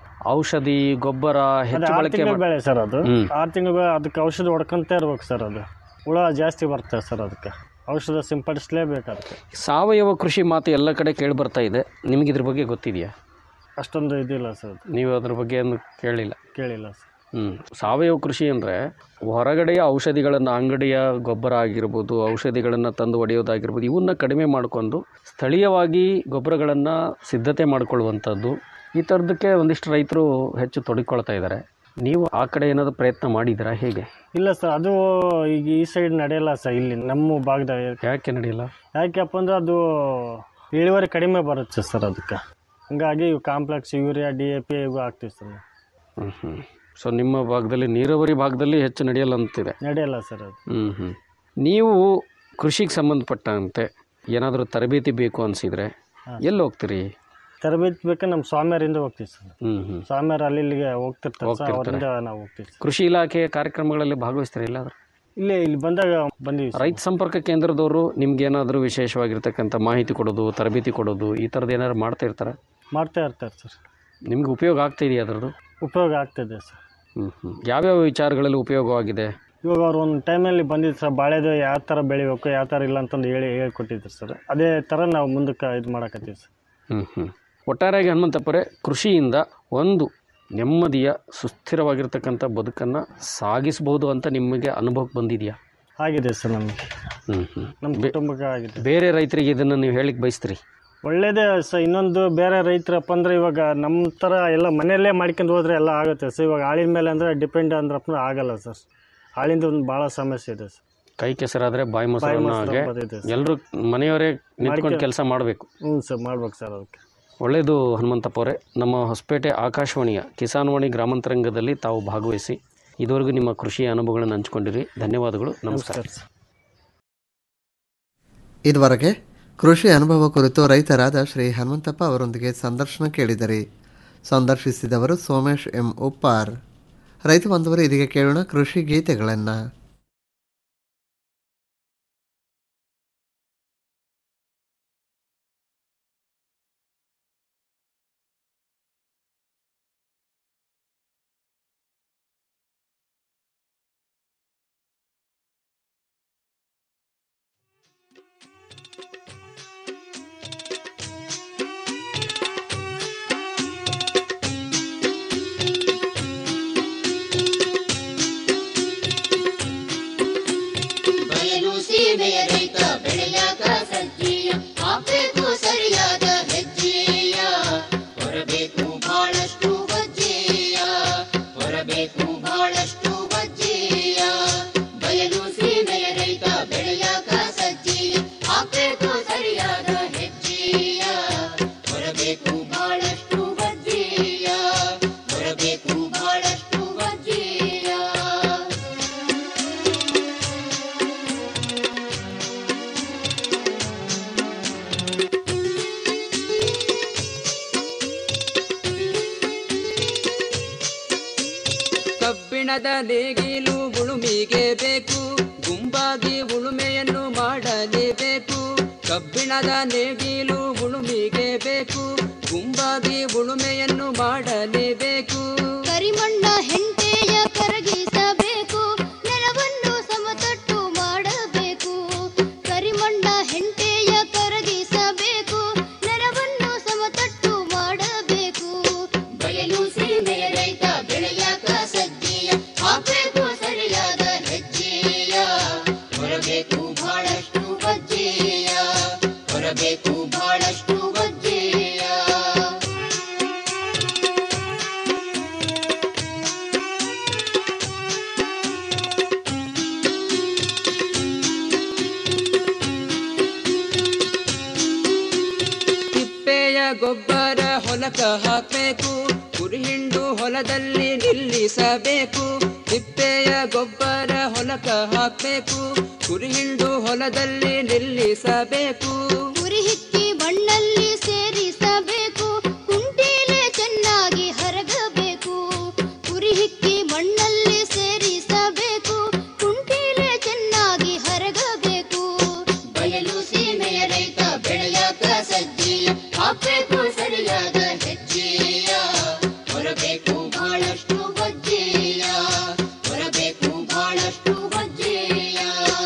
S2: ಔಷಧಿ ಗೊಬ್ಬರ
S6: ಅದು
S2: ಹೆಚ್ಚು
S6: ಆರು
S2: ಬಳಕೆ
S6: ತಿಂಗಳು
S2: ಮಾಡ್-
S6: ಬೆಳೆ ಸರ್ ಅದು
S2: ಹ್ಮ್.
S6: ಆರು ತಿಂಗಳು ಅದಕ್ಕೆ ಔಷಧ ಹೊಡ್ಕೊಂತ ಇರ್ಬೇಕು ಸರ್ ಅದು ಹುಳ ಜಾಸ್ತಿ ಬರ್ತದೆ ಸರ್ ಅದಕ್ಕೆ ಔಷಧ ಸಿಂಪಡಿಸಲೇಬೇಕು ಅದಕ್ಕೆ
S2: ಸಾವಯವ ಕೃಷಿ ಮಾತು ಎಲ್ಲ ಕಡೆ ಕೇಳಿ ಬರ್ತಾ ಇದೆ ನಿಮಗೆ ಇದ್ರ ಬಗ್ಗೆ ಗೊತ್ತಿದೆಯಾ
S6: ಅಷ್ಟೊಂದು ಇದಿಲ್ಲ ಸರ್ ಅದು
S2: ನೀವು ಅದ್ರ ಬಗ್ಗೆ ಏನು ಕೇಳಿಲ್ಲ
S6: ಕೇಳಿಲ್ಲ ಸರ್
S2: ಹ್ಞೂ ಸಾವಯವ ಕೃಷಿ ಅಂದರೆ ಹೊರಗಡೆಯ ಔಷಧಿಗಳನ್ನು ಅಂಗಡಿಯ ಗೊಬ್ಬರ ಆಗಿರ್ಬೋದು ಔಷಧಿಗಳನ್ನು ತಂದು ಹೊಡೆಯೋದಾಗಿರ್ಬೋದು ಇವನ್ನ ಕಡಿಮೆ ಮಾಡಿಕೊಂಡು ಸ್ಥಳೀಯವಾಗಿ ಗೊಬ್ಬರಗಳನ್ನು ಸಿದ್ಧತೆ ಮಾಡಿಕೊಳ್ಳುವಂಥದ್ದು ಈ ಥರದಕ್ಕೆ ಒಂದಿಷ್ಟು ರೈತರು ಹೆಚ್ಚು ತೊಡಗಿಕೊಳ್ತಾ ಇದ್ದಾರೆ ನೀವು ಆ ಕಡೆ ಏನಾದರೂ ಪ್ರಯತ್ನ ಮಾಡಿದ್ದೀರಾ ಹೇಗೆ
S6: ಇಲ್ಲ ಸರ್ ಅದು ಈಗ ಈ ಸೈಡ್ ನಡೆಯಲ್ಲ ಸರ್ ಇಲ್ಲಿ ನಮ್ಮ ಭಾಗದಾಗ
S2: ಯಾಕೆ ನಡೆಯಲ್ಲ
S6: ಯಾಕೆಪ್ಪ ಅಂದ್ರೆ ಅದು ಇಳುವರಿ ಕಡಿಮೆ ಬರುತ್ತೆ ಸರ್ ಅದಕ್ಕೆ ಹಂಗಾಗಿ ಇವು complex urea D A P ಇವು ಹಾಕ್ತೀವಿ ಸರ್ ನಾವು.
S2: ಹ್ಞೂ ಹ್ಞೂ ಸೊ ನಿಮ್ಮ ಭಾಗದಲ್ಲಿ ನೀರಾವರಿ ಭಾಗದಲ್ಲಿ ಹೆಚ್ಚು ನಡೆಯಲ್ಲ ಅಂತಿದೆ
S6: ನಡೆಯಲ್ಲ ಸರ್ ಅದು
S2: ಹ್ಞೂ ಹ್ಞೂ ನೀವು ಕೃಷಿಗೆ ಸಂಬಂಧಪಟ್ಟಂತೆ ಏನಾದರೂ ತರಬೇತಿ ಬೇಕು ಅನಿಸಿದರೆ ಎಲ್ಲಿ ಹೋಗ್ತೀರಿ
S6: ತರಬೇತಿ ಬೇಕಾದ್ರೆ ನಮ್ಮ ಸ್ವಾಮಿಯರಿಂದ ಹೋಗ್ತೀವಿ ಸರ್
S2: ಹ್ಞೂ ಹ್ಞೂ
S6: ಸ್ವಾಮಿಯರು ಅಲ್ಲಿ ಇಲ್ಲಿಗೆ ಹೋಗ್ತಿರ್ತಾರೆ ಸರ್
S2: ಹೋಗ್ತಿರ್ತಾರೆ.
S6: ಅವರಿಂದ ನಾವು ಹೋಗ್ತೀವಿ ಸರ್
S2: ಕೃಷಿ ಇಲಾಖೆಯ ಕಾರ್ಯಕ್ರಮಗಳಲ್ಲಿ ಭಾಗವಹಿಸ್ತೀರಾ ಎಲ್ಲಾದರೂ
S6: ಇಲ್ಲೇ ಇಲ್ಲಿ ಬಂದಾಗ ಬಂದೀವಿ ಸರ್.
S2: ರೈತ ಸಂಪರ್ಕ ಕೇಂದ್ರದವರು ನಿಮ್ಗೇನಾದರೂ ವಿಶೇಷವಾಗಿರ್ತಕ್ಕಂಥ ಮಾಹಿತಿ ಕೊಡೋದು ತರಬೇತಿ ಕೊಡೋದು ಈ ಥರದ್ದು ಏನಾದ್ರು ಮಾಡ್ತಾ ಇರ್ತಾರೆ
S6: ಮಾಡ್ತಾ ಇರ್ತಾರೆ ಸರ್
S2: ನಿಮ್ಗೆ ಉಪಯೋಗ ಆಗ್ತಿದೆಯಾ ಅದರದ್ದು
S6: ಉಪಯೋಗ ಆಗ್ತದೆ ಸರ್
S2: ಹ್ಞೂ ಹ್ಞೂ ಯಾವ್ಯಾವ ವಿಚಾರಗಳಲ್ಲಿ ಉಪಯೋಗವಾಗಿದೆ
S6: ಇವಾಗ ಅವ್ರು ಒಂದು ಟೈಮಲ್ಲಿ ಬಂದಿದ್ದು ಸರ್ ಬಾಳೆದು ಯಾವ ಥರ ಬೆಳಿಬೇಕು ಯಾವ ಥರ ಇಲ್ಲ ಅಂತಂದು ಹೇಳಿ ಹೇಳ್ಕೊಟ್ಟಿದ್ರು ಸರ್ ಅದೇ ಥರ ನಾವು ಮುಂದಕ್ಕೆ ಇದು ಮಾಡಕತ್ತೀವಿ ಸರ್
S2: ಹ್ಞೂ ಹ್ಞೂ ಒಟ್ಟಾರೆಯಾಗಿ ಹನುಮಂತಪ್ಪರೇ ಕೃಷಿಯಿಂದ ಒಂದು ನೆಮ್ಮದಿಯ ಸುಸ್ಥಿರವಾಗಿರ್ತಕ್ಕಂಥ ಬದುಕನ್ನು ಸಾಗಿಸಬಹುದು ಅಂತ ನಿಮಗೆ ಅನುಭವಕ್ಕೆ ಬಂದಿದೆಯಾ
S6: ಆಗಿದೆ ಸರ್ ನಮಗೆ
S2: ಹ್ಞೂ ಹ್ಞೂ
S6: ನಮ್ಮ ಕುಟುಂಬಕ್ಕೆ ಆಗಿದೆ
S2: ಬೇರೆ ರೈತರಿಗೆ ಇದನ್ನು ನೀವು ಹೇಳಿಕ್ಕೆ ಬಯಸ್ತೀರಿ
S6: ಒಳ್ಳೇದೇ ಸರ್ ಇನ್ನೊಂದು ಬೇರೆ ರೈತರಪ್ಪ ಅಂದ್ರೆ ಇವಾಗ ನಮ್ಮ ಥರ ಎಲ್ಲ ಮನೆಯಲ್ಲೇ ಮಾಡ್ಕೊಂಡು ಹೋದ್ರೆ ಎಲ್ಲ ಆಗುತ್ತೆ ಸರ್ ಇವಾಗ ಆಳಿನ ಮೇಲೆ ಅಂದರೆ ಡಿಪೆಂಡ್ ಅಂದ್ರಪ್ಪ ಆಗಲ್ಲ ಸರ್ ಆಳಿಂದ ಒಂದು ಭಾಳ ಸಮಸ್ಯೆ ಇದೆ ಸರ್
S2: ಕೈ ಕೆಸರಾದರೆ ಬಾಯಿ ಮೊಸರನ್ನ
S6: ಮೊಸರು
S2: ಹಾಗೆ
S6: ಬರ್ತೈತೆ ಸರ್.
S2: ಎಲ್ಲರೂ ಮನೆಯವರೇ ನಿಂತ್ಕೊಂಡು
S6: ಮಾಡ್ಕೆ-
S2: ಕೆಲಸ ಮಾಡಬೇಕು
S6: ಹ್ಞೂ ಸರ್ ಮಾಡ್ಬೇಕು ಸರ್ ಅದಕ್ಕೆ
S2: ಒಳ್ಳೆಯದು ಹನುಮಂತಪ್ಪ ಅವರೇ ನಮ್ಮ ಹೊಸಪೇಟೆ ಆಕಾಶವಾಣಿಯ ಕಿಸಾನ್ವಾಣಿ ಗ್ರಾಮಾಂತರಂಗದಲ್ಲಿ ತಾವು ಭಾಗವಹಿಸಿ ಇದುವರೆಗೂ ನಿಮ್ಮ ಕೃಷಿಯ ಅನುಭವಗಳನ್ನು ಹಂಚಿಕೊಂಡಿರಿ ಧನ್ಯವಾದಗಳು ನಮಸ್ಕಾರ
S6: ನಮಸ್ಕಾರ ಸರ್
S3: ಇದುವರೆಗೆ ಕೃಷಿ ಅನುಭವ ಕುರಿತು ರೈತರಾದ ಶ್ರೀ ಹನುಮಂತಪ್ಪ ಅವರೊಂದಿಗೆ ಸಂದರ್ಶನ ಕೇಳಿದರೆ ಸಂದರ್ಶಿಸಿದವರು ಸೋಮೇಶ್ ಎಂ ಉಪ್ಪಾರ್ ರೈತ ಬಾಂಧವರು ಇದೀಗ ಕೇಳೋಣ ಕೃಷಿ ಗೀತೆಗಳನ್ನು
S7: ಬಯಲು ಸೀಮೆಯ ರೈತ ಬೆಳೆಯಾಗ ಸಜ್ಜೀಯ ಹಾಕ್ಬೇಕು ಸರಿಯಾದ ಹೆಜ್ಜೆಯ ಹೊರಬೇಕು ಬಹಳಷ್ಟು ಬಜ್ಜೆಯ ಹೊರಬೇಕು ಬಹಳಷ್ಟು ಬಜ್ಜೆಯ ಬಯಲು ಸೀಮೆಯ ರೈತ ಬೆಳೆಯಾಗ ಸಜ್ಜೀಯ ಹಾಕ್ಬೇಕು ಸರಿಯಾದ ಹೆಜ್ಜೆಯ ಹೊರಬೇಕು ಬಹಳಷ್ಟು ಬಜ್ಜೆಯ ಹೊರಬೇಕು ಬಹಳಷ್ಟು ಬಜ್ಜೆಯ
S8: ಕಬ್ಬಿಣದ ನೇಗಿಲು ಉಳುಮಿಗೆ ಬೇಕು ಗುಂಪಾಗಿ ಉಳುಮೆಯನ್ನು ಮಾಡಲೇಬೇಕು ಕಬ್ಬಿಣದ ನೇಗಿಲು ಉಳುಮಿಗೆ ಬೇಕು ಗುಂಪಾಗಿ ಉಳುಮೆಯನ್ನು ಮಾಡಲೇಬೇಕು
S9: ಕರಿಮಣ್ಣ ಹೆಂಟೆಯ ಕರಗಿಸಬೇಕು ನೆಲವನ್ನು ಸಮತಟ್ಟು ಮಾಡಬೇಕು ಕರಿಮಣ್ಣ ಹೆಂಟೆಯ ಕರಗಿಸಬೇಕು ನೆಲವನ್ನು ಸಮತಟ್ಟು ಮಾಡಬೇಕು
S7: ಬಯಲು ಸೀಮೆಯ ರೈತ ಬೆಳೆಯಾಕ ಸಜ್ಜೀಯ ಹಾಕ್ಬೇಕು ಸರಿಯಾದ ಹೆಜ್ಜೆಯ ಹೊರಬೇಕು ಬಹಳಷ್ಟು ಬಜ್ಜೆಯ ಹೊರಬೇಕು ಬಹಳಷ್ಟು ಬಜ್ಜೆಯ
S8: ತಿಪ್ಪೆಯ ಗೊಬ್ಬರ ಹೊಲಕ ಹಾಕಬೇಕು ಕುರಿಹಿಂಡು ಹೊಲದಲ್ಲಿ ನಿಲ್ಲಿಸಬೇಕು ತಿಪ್ಪೆಯ ಗೊಬ್ಬರ ಹೊಲಕ ಹಾಕಬೇಕು ಕುರಿಹಿಂಡು ಹೊಲದಲ್ಲಿ ನಿಲ್ಲಿಸಬೇಕು
S9: ಉರಿ ಹಿಕ್ಕಿ ಮಣ್ಣಲ್ಲಿ ಸೇರಿಸಬೇಕು ಕುಂಟೀಲೆ ಚೆನ್ನಾಗಿ ಹರಗಬೇಕು ಉರಿ ಹಿಕ್ಕಿ ಮಣ್ಣಲ್ಲಿ ಸೇರಿಸಬೇಕು ಕುಂಟೀಲೆ ಚೆನ್ನಾಗಿ ಹರಗಬೇಕು
S7: ಬಯಲು ಸೀಮೆಯ ರೈತ ಬೆಳೆಯಾಕ ಸಜ್ಜೀಯ ಹಾಕ್ಬೇಕು ಸರಿಯಾದ ಹೆಜ್ಜೆಯ ಹೊರಬೇಕು ಬಹಳಷ್ಟು ಬಜ್ಜೆಯ ಹೊರಬೇಕು ಬಹಳಷ್ಟು ಬಜ್ಜೆಯ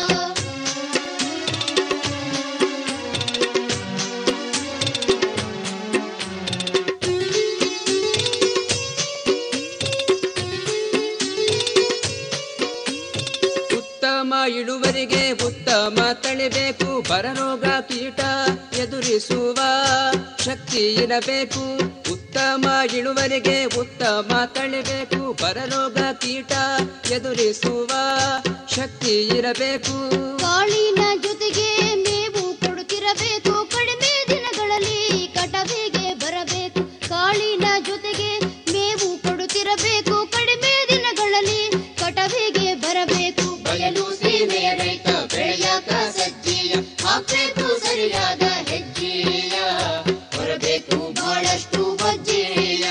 S8: ಉತ್ತಮ ಇಳುವರಿಗೆ ಉತ್ತಮ ತಳಿಬೇಕು ಬರರೋಗ ಕೀಟ ಎದುರಿಸುವ ಶಕ್ತಿ ಇರಬೇಕು ಉತ್ತಮ ಇಳುವರಿಗೆ ಉತ್ತಮ ತಳಿಬೇಕು ಬರರೋಗ ಕೀಟ ಎದುರಿಸುವ ಶಕ್ತಿ ಇರಬೇಕು
S9: ಕಾಳಿನ ಜೊತೆಗೆ ಮೇವು ಕೊಡುತ್ತಿರಬೇಕು ಕಡಿಮೆ ದಿನಗಳಲ್ಲಿ ಕಟವಿಗೆ ಬರಬೇಕು ಕಾಳಿನ ಜೊತೆಗೆ ಮೇವು ಕೊಡುತ್ತಿರಬೇಕು ಕಡಿಮೆ ದಿನಗಳಲ್ಲಿ ಕಟವಿಗೆ ಬರಬೇಕು
S7: ಬಯಲು ಸೀಮೆಯ ರೈತ ಬೆಳೆಯಾಕ ಸಜ್ಜೀಯ ಹಾಕ್ಬೇಕು ಸರಿಯಾದ ಹೆಜ್ಜೆಯ ಹೊರಬೇಕು ಬಹಳಷ್ಟು ಬಜ್ಜೆಯ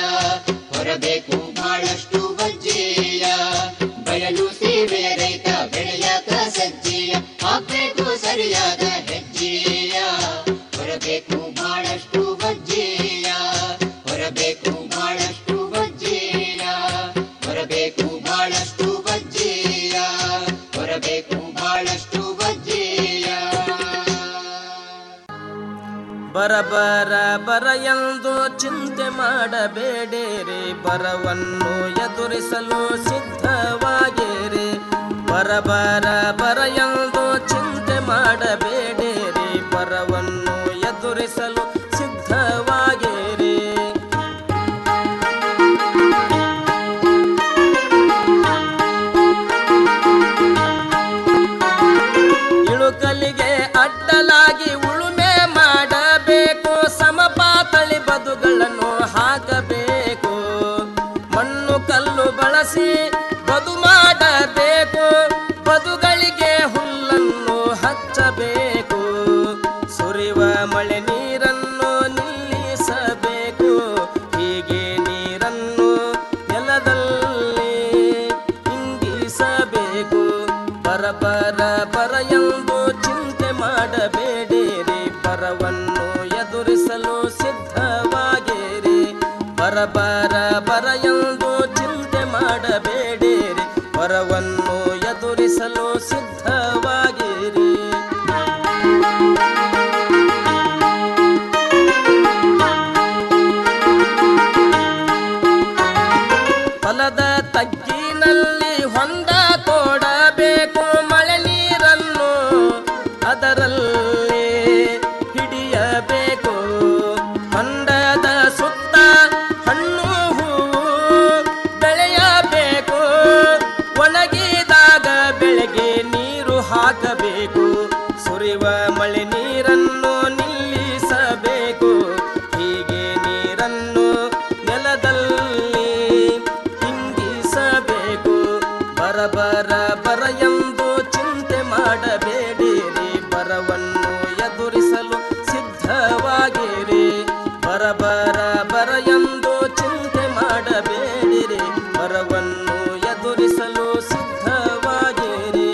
S7: ಹೊರಬೇಕು ಬಹಳಷ್ಟು ಬಜ್ಜೆಯ ಬಯಲು ಸೀಮೆಯ ರೈತ ಬೆಳೆಯಾಕ
S10: ಬರ ಬರ ಎಂದು ಚಿಂತೆ ಮಾಡಬೇಡಿರಿ ಬರವನ್ನು ಎದುರಿಸಲು ಸಿದ್ಧವಾಗಿರಿ ಬರ ಬರ ಬರ ಎಂದು ಚಿಂತೆ ಮಾಡಬೇಡಿರಿ ಬರವನ್ನು ಎದುರಿಸಲು ಸಿದ್ಧವಾಗಿರಿ ಇಳುಕಲಿಗೆ ಅಡ್ಡಲಾಗಿ ಉಳುಮೆ ಮಾಡಬೇಕು ಸಮಪಾತಳಿ ಬದುಗಳನ್ನು ಹಾಕಬೇಕು ಮಣ್ಣು ಕಲ್ಲು ಬಳಸಿ ಬದು ಮಾಡಬೇಕು ಬದುಗಳಿಗೆ ಹುಲ್ಲನ್ನು ಹಚ್ಚಬೇಕು ಸುರಿವ ಮಳೆ ನೀರನ್ನು ನಿಲ್ಲಿಸಬೇಕು ಹೀಗೆ ನೀರನ್ನು ನೆಲದಲ್ಲಿ ಇಂಗಿಸಬೇಕು ಬರ ಬರ ಬರ ಎಂದು ಚಿಂತೆ ಮಾಡಬೇಡಿರಿ ಬರವನ್ನು ಎದುರಿಸಲು ಸಿದ್ಧವಾಗಿರಿ ಬರ ಬರ ಬರ ಎಂದು ಚಿಂತೆ ಮಾಡಬೇಡಿರಿ ಬರವನ್ನು ಎದುರಿಸಲು ಸಿದ್ಧವಾಗಿರಿ ಹೊಲದ ತಗ್ಗಿನಲ್ಲಿ ಹೊಂದ ತೋಡಬೇಕು ಮಳೆ ನೀರನ್ನು ಅದರಲ್ಲಿ ಹಿಡಿಯಬೇಕು ಹೊಂಡದ ಸುತ್ತ ಹಣ್ಣು ಹೂವು ಬೆಳೆಯಬೇಕು ಒಣಗಿದಾಗ ಬೆಳೆಗೆ ನೀರು ಹಾಕಬೇಕು ಸುರಿವ ಮಳೆ ನೀರನ್ನು ನಿಲ್ಲಿಸಬೇಕು ಹೀಗೆ ನೀರನ್ನು ನೆಲದಲ್ಲಿ ಹಿಂಗಿಸಬೇಕು ಬರ ಬರ ಬರ ಎಂದು ಚಿಂತೆ ಮಾಡಬೇಡಿರಿ ಬರವನ್ನು ಎದುರಿಸಲು ಸಿದ್ಧವಾಗಿರಿ ಬರ ಬರ ಬರ ಎಂದು ಚಿಂತೆ ಮಾಡಬೇಡಿರಿ ಬರವನ್ನು ಎದುರಿಸಲು ಸಿದ್ಧವಾಗಿರಿ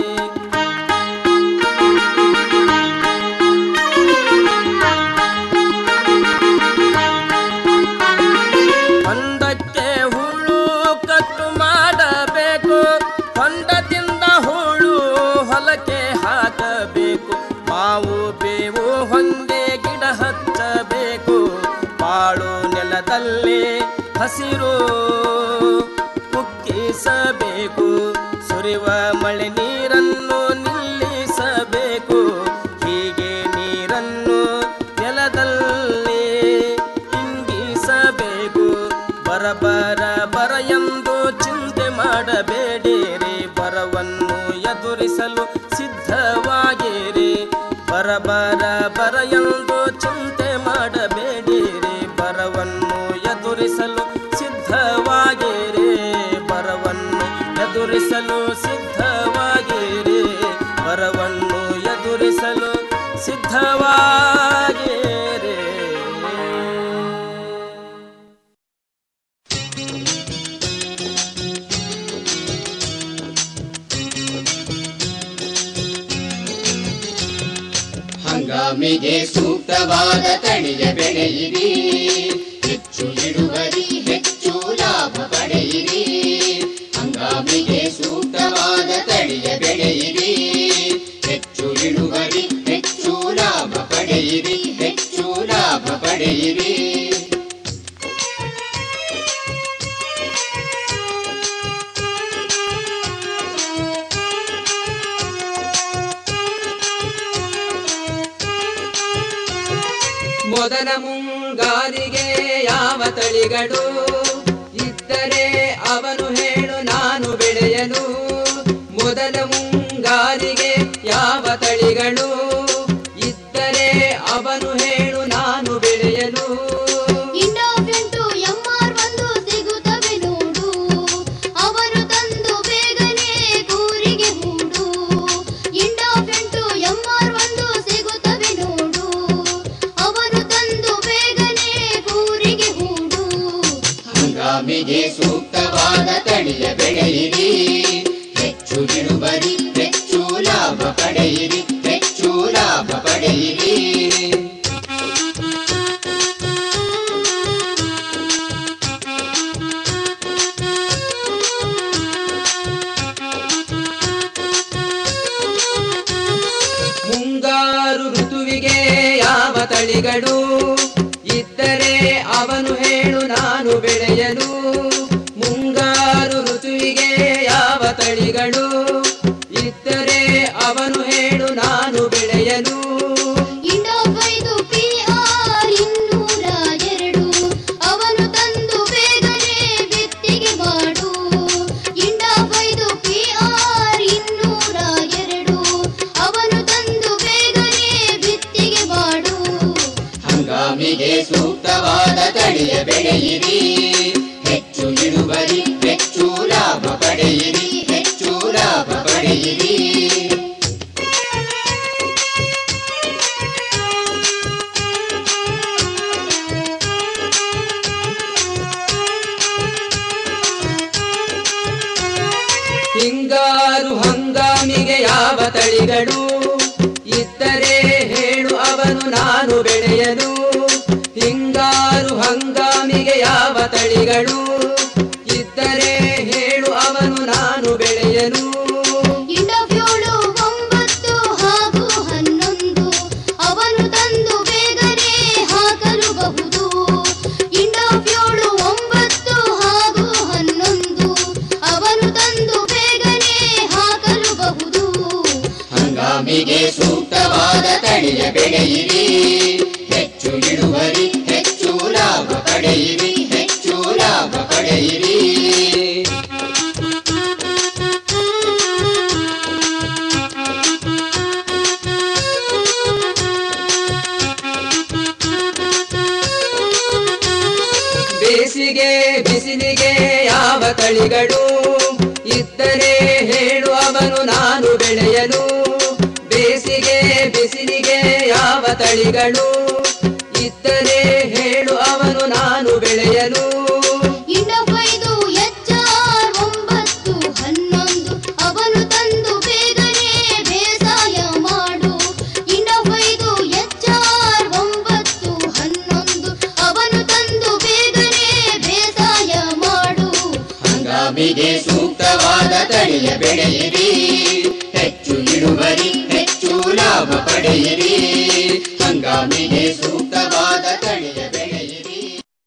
S10: ಹೊಂಡಕ್ಕೆ ಹುಳು ಕಟ್ಟು ಮಾಡಬೇಕು ಹೊಂಡದಿಂದ ಹುಳು ಹೊಲಕ್ಕೆ ಹಾಕಬೇಕು ಮಾವು ಬೇವು ಹೊಂದೆ ಗಿಡ ಹಚ್ಚಬೇಕು ಬಾಳು ನೆಲದಲ್ಲಿ ಹಸಿರು ಕುಕ್ಕಿಸಬೇಕು ಸುರಿವ ಮಳೆ ನೀರನ್ನು ನಿಲ್ಲಿಸಬೇಕು ಹೀಗೆ ನೀರನ್ನು ನೆಲದಲ್ಲಿ ಇಂಗಿಸಬೇಕು ಬರ ಬರ ಬರ ಎಂದು ಚಿಂತೆ ಮಾಡಬೇಡಿರಿ ಬರವನ್ನು ಎದುರಿಸಲು ಸಿದ್ಧವಾಗಿರಿ ಬರ ಬರ ಬರ ಎಂದು ಚಿಂತೆ ಮಾಡಬೇಡಿರಿ ಬರವನ್ನು ಎದುರಿಸಲು ಸಿದ್ಧವಾಗಿರಿ ಬರವನ್ನು ಎದುರಿಸಲು ಸಿದ್ಧವಾಗಿರಿ ಬರವನ್ನು ಎದುರಿಸಲು ಸಿದ್ಧವಾಗಿರಿ
S7: ಹಂಗಾಮಿಗೆ ಸೂಕ್ತವಾದ ತಳಿಯ ಬೆಳೆಯಿರಿ ಹೆಚ್ಚು ಇಳುವರಿ ಹೆಚ್ಚು ಲಾಭ ಪಡೆಯಿರಿ ಹಂಗಾಮಿಗೆ ಸೂಕ್ತವಾದ ತಳಿಯ ಬೆಳೆಯಿರಿ ಹೆಚ್ಚು ಇಳುವರಿ ಹೆಚ್ಚು ಲಾಭ ಪಡೆಯಿರಿ ಹೆಚ್ಚು ಲಾಭ ಪಡೆಯಿರಿ
S8: ಮೊದಲ ಮುಂಗಾರಿಗೆ ಯಾವ ತಳಿಗಳು ಇದ್ದರೆ ಅವನು ಹೇಳು ನಾನು ಬೆಳೆಯಲು ಮೊದಲ ಮುಂಗಾರಿಗೆ ಯಾವ ತಳಿಗಳು ಇದ್ದರೆ ಅವನು ಹೇಳು ನಾನು ಬೆಳೆಯಲು
S9: ಇಂಡೋಫೆಂಟು ಎಂಆರ್ ಒಂದು ಸಿಗುತ್ತವೆ ನೋಡು ಅವರು ತಂದು ಬೇಗನೆ ಕೂರಿಗೆ ಹೂಡು ಇಂಡೋಫೆಂಟು ಎಂಆರ್ ಒಂದು ಸಿಗುತ್ತವೆ ನೋಡು ಅವರು ತಂದು ಬೇಗನೆ ಕೂರಿಗೆ ಹೂಡು
S7: ಹಂಗಾಮಿಗೆ ಸೂಕ್ತವಾದ ತಳಿಯ ಬೆಳೆಯಿರಿ ಹೆಚ್ಚು ಇಳುವರಿ ಹೆಚ್ಚು ಲಾಭ ಪಡೆಯಿರಿ ಹೆಚ್ಚು ಲಾಭ ಪಡೆಯಿರಿ
S8: ಮುಂಗಾರು ಋತುವಿಗೆ ಯಾವ ತಳಿಗಳು ಬೆಳೆಯಲು ಮುಂಗಾರು ಋತುವಿಗೆ ಯಾವ ತಳಿಗಳು ಇದ್ದರೆ ಅವನು ಹೇಳು ನಾನು ಬೆಳೆಯಲು
S9: ಇಂಡೋಫೈದು ಪಿಆರ್ ಇನ್ನೂರ ಎರಡು ಅವನು ತಂದು ಬೇಗನೆ ಬಿತ್ತಿಗೆ ಮಾಡು ಇಂಡೋಫೈದು ಪಿಆರ್ ಇನ್ನೂರ ಎರಡು ಅವನು ತಂದು ಬೇಗನೆ ಬಿತ್ತಿಗೆ ಮಾಡು
S7: ಹಂಗಾಮಿಗೆ ಸೂಕ್ತವಾದ ತಳಿಯ ಬೆಳೆಯಿರಿ ಹೆಚ್ಚು ಇಳುವರಿ ಹೆಚ್ಚು ಲಾಭ ಪಡೆಯಿರಿ ಹೆಚ್ಚು ಲಾಭ ಪಡೆಯಿರಿ
S8: ಹಿಂಗಾರು ಹಂಗಾಮಿಗೆ ಯಾವ ತಳಿಗಳು ಇದ್ದರೆ ಹೇಳು ಅವನು ನಾನು ಬೆಳೆಯಲು ಹಿಂಗಾರು ಹಂಗಾಮಿಗೆ ಯಾವ ತಳಿಗಳು ಇದ್ದರೆ ಹೇಳು ಅವನು ನಾನು ಬೆಳೆಯಲು
S9: ಇಂಡೋಫ್ಯೂಳು ಒಂಬತ್ತು ಹಾಗೂ ಹನ್ನೊಂದು ಅವನು ತಂದು ಬೇಗನೆ ಹಾಕಲು ಬಹುದು ಇಂಡೋಫ್ಯೂಳು ಒಂಬತ್ತು ಹಾಗೂ ಹನ್ನೊಂದು ಅವನು ತಂದು ಬೇಗನೆ ಹಾಕಲು ಬಹುದು
S7: ಹಂಗಾಮಿಗೆ ಸೂಕ್ತವಾದ ತಳಿಯ ಬೆಳೆಯಿರಿ ಹೆಚ್ಚು ಇಳುವರಿ ಹೆಚ್ಚು ಲಾಭ ಪಡೆಯಿರಿ ಹೆಚ್ಚು ಲಾಭ ಪಡೆಯಿರಿ
S8: ಬೇಸಿಗೆ ಬಿಸಿಲಿಗೆ ಯಾವ ತಳಿಗಳು ಇದ್ದರೆ ಹೇಳು ಅವನು ನಾನು ಬೆಳೆಯಲು ಬೇಸಿಗೆ ಬಿಸಿಲಿಗೆ ಯಾವ ತಳಿಗಳು ಇದ್ದರೆ ಹೇಳು ಅವನು ನಾನು ಬೆಳೆಯಲು
S9: ಇಂಡೋಫೈದು ಎಚ್ಆರ್ ಒಂಬತ್ತು ಹನ್ನೊಂದು ಅವನು ತಂದು ಬೇಗನೆ ಬೇಸಾಯ ಮಾಡು ಇಂಡೋಫೈದು ಎಚ್ಆರ್ ಒಂಬತ್ತು ಹನ್ನೊಂದು ಅವನು ತಂದು ಬೇಗನೆ ಬೇಸಾಯ ಮಾಡು
S7: ಹಂಗಾಮಿಗೆ ಸೂಕ್ತವಾದ ತಳಿಯ ಬೆಳೆಯಿರಿ ಹೆಚ್ಚು ಇಳುವರಿ ಹೆಚ್ಚು ಲಾಭ ಪಡೆಯಿರಿ ಹಂಗಾಮಿಗೆ ಸೂಕ್ತವಾದ ತಳಿಯ ಬೆಳೆಯಿರಿ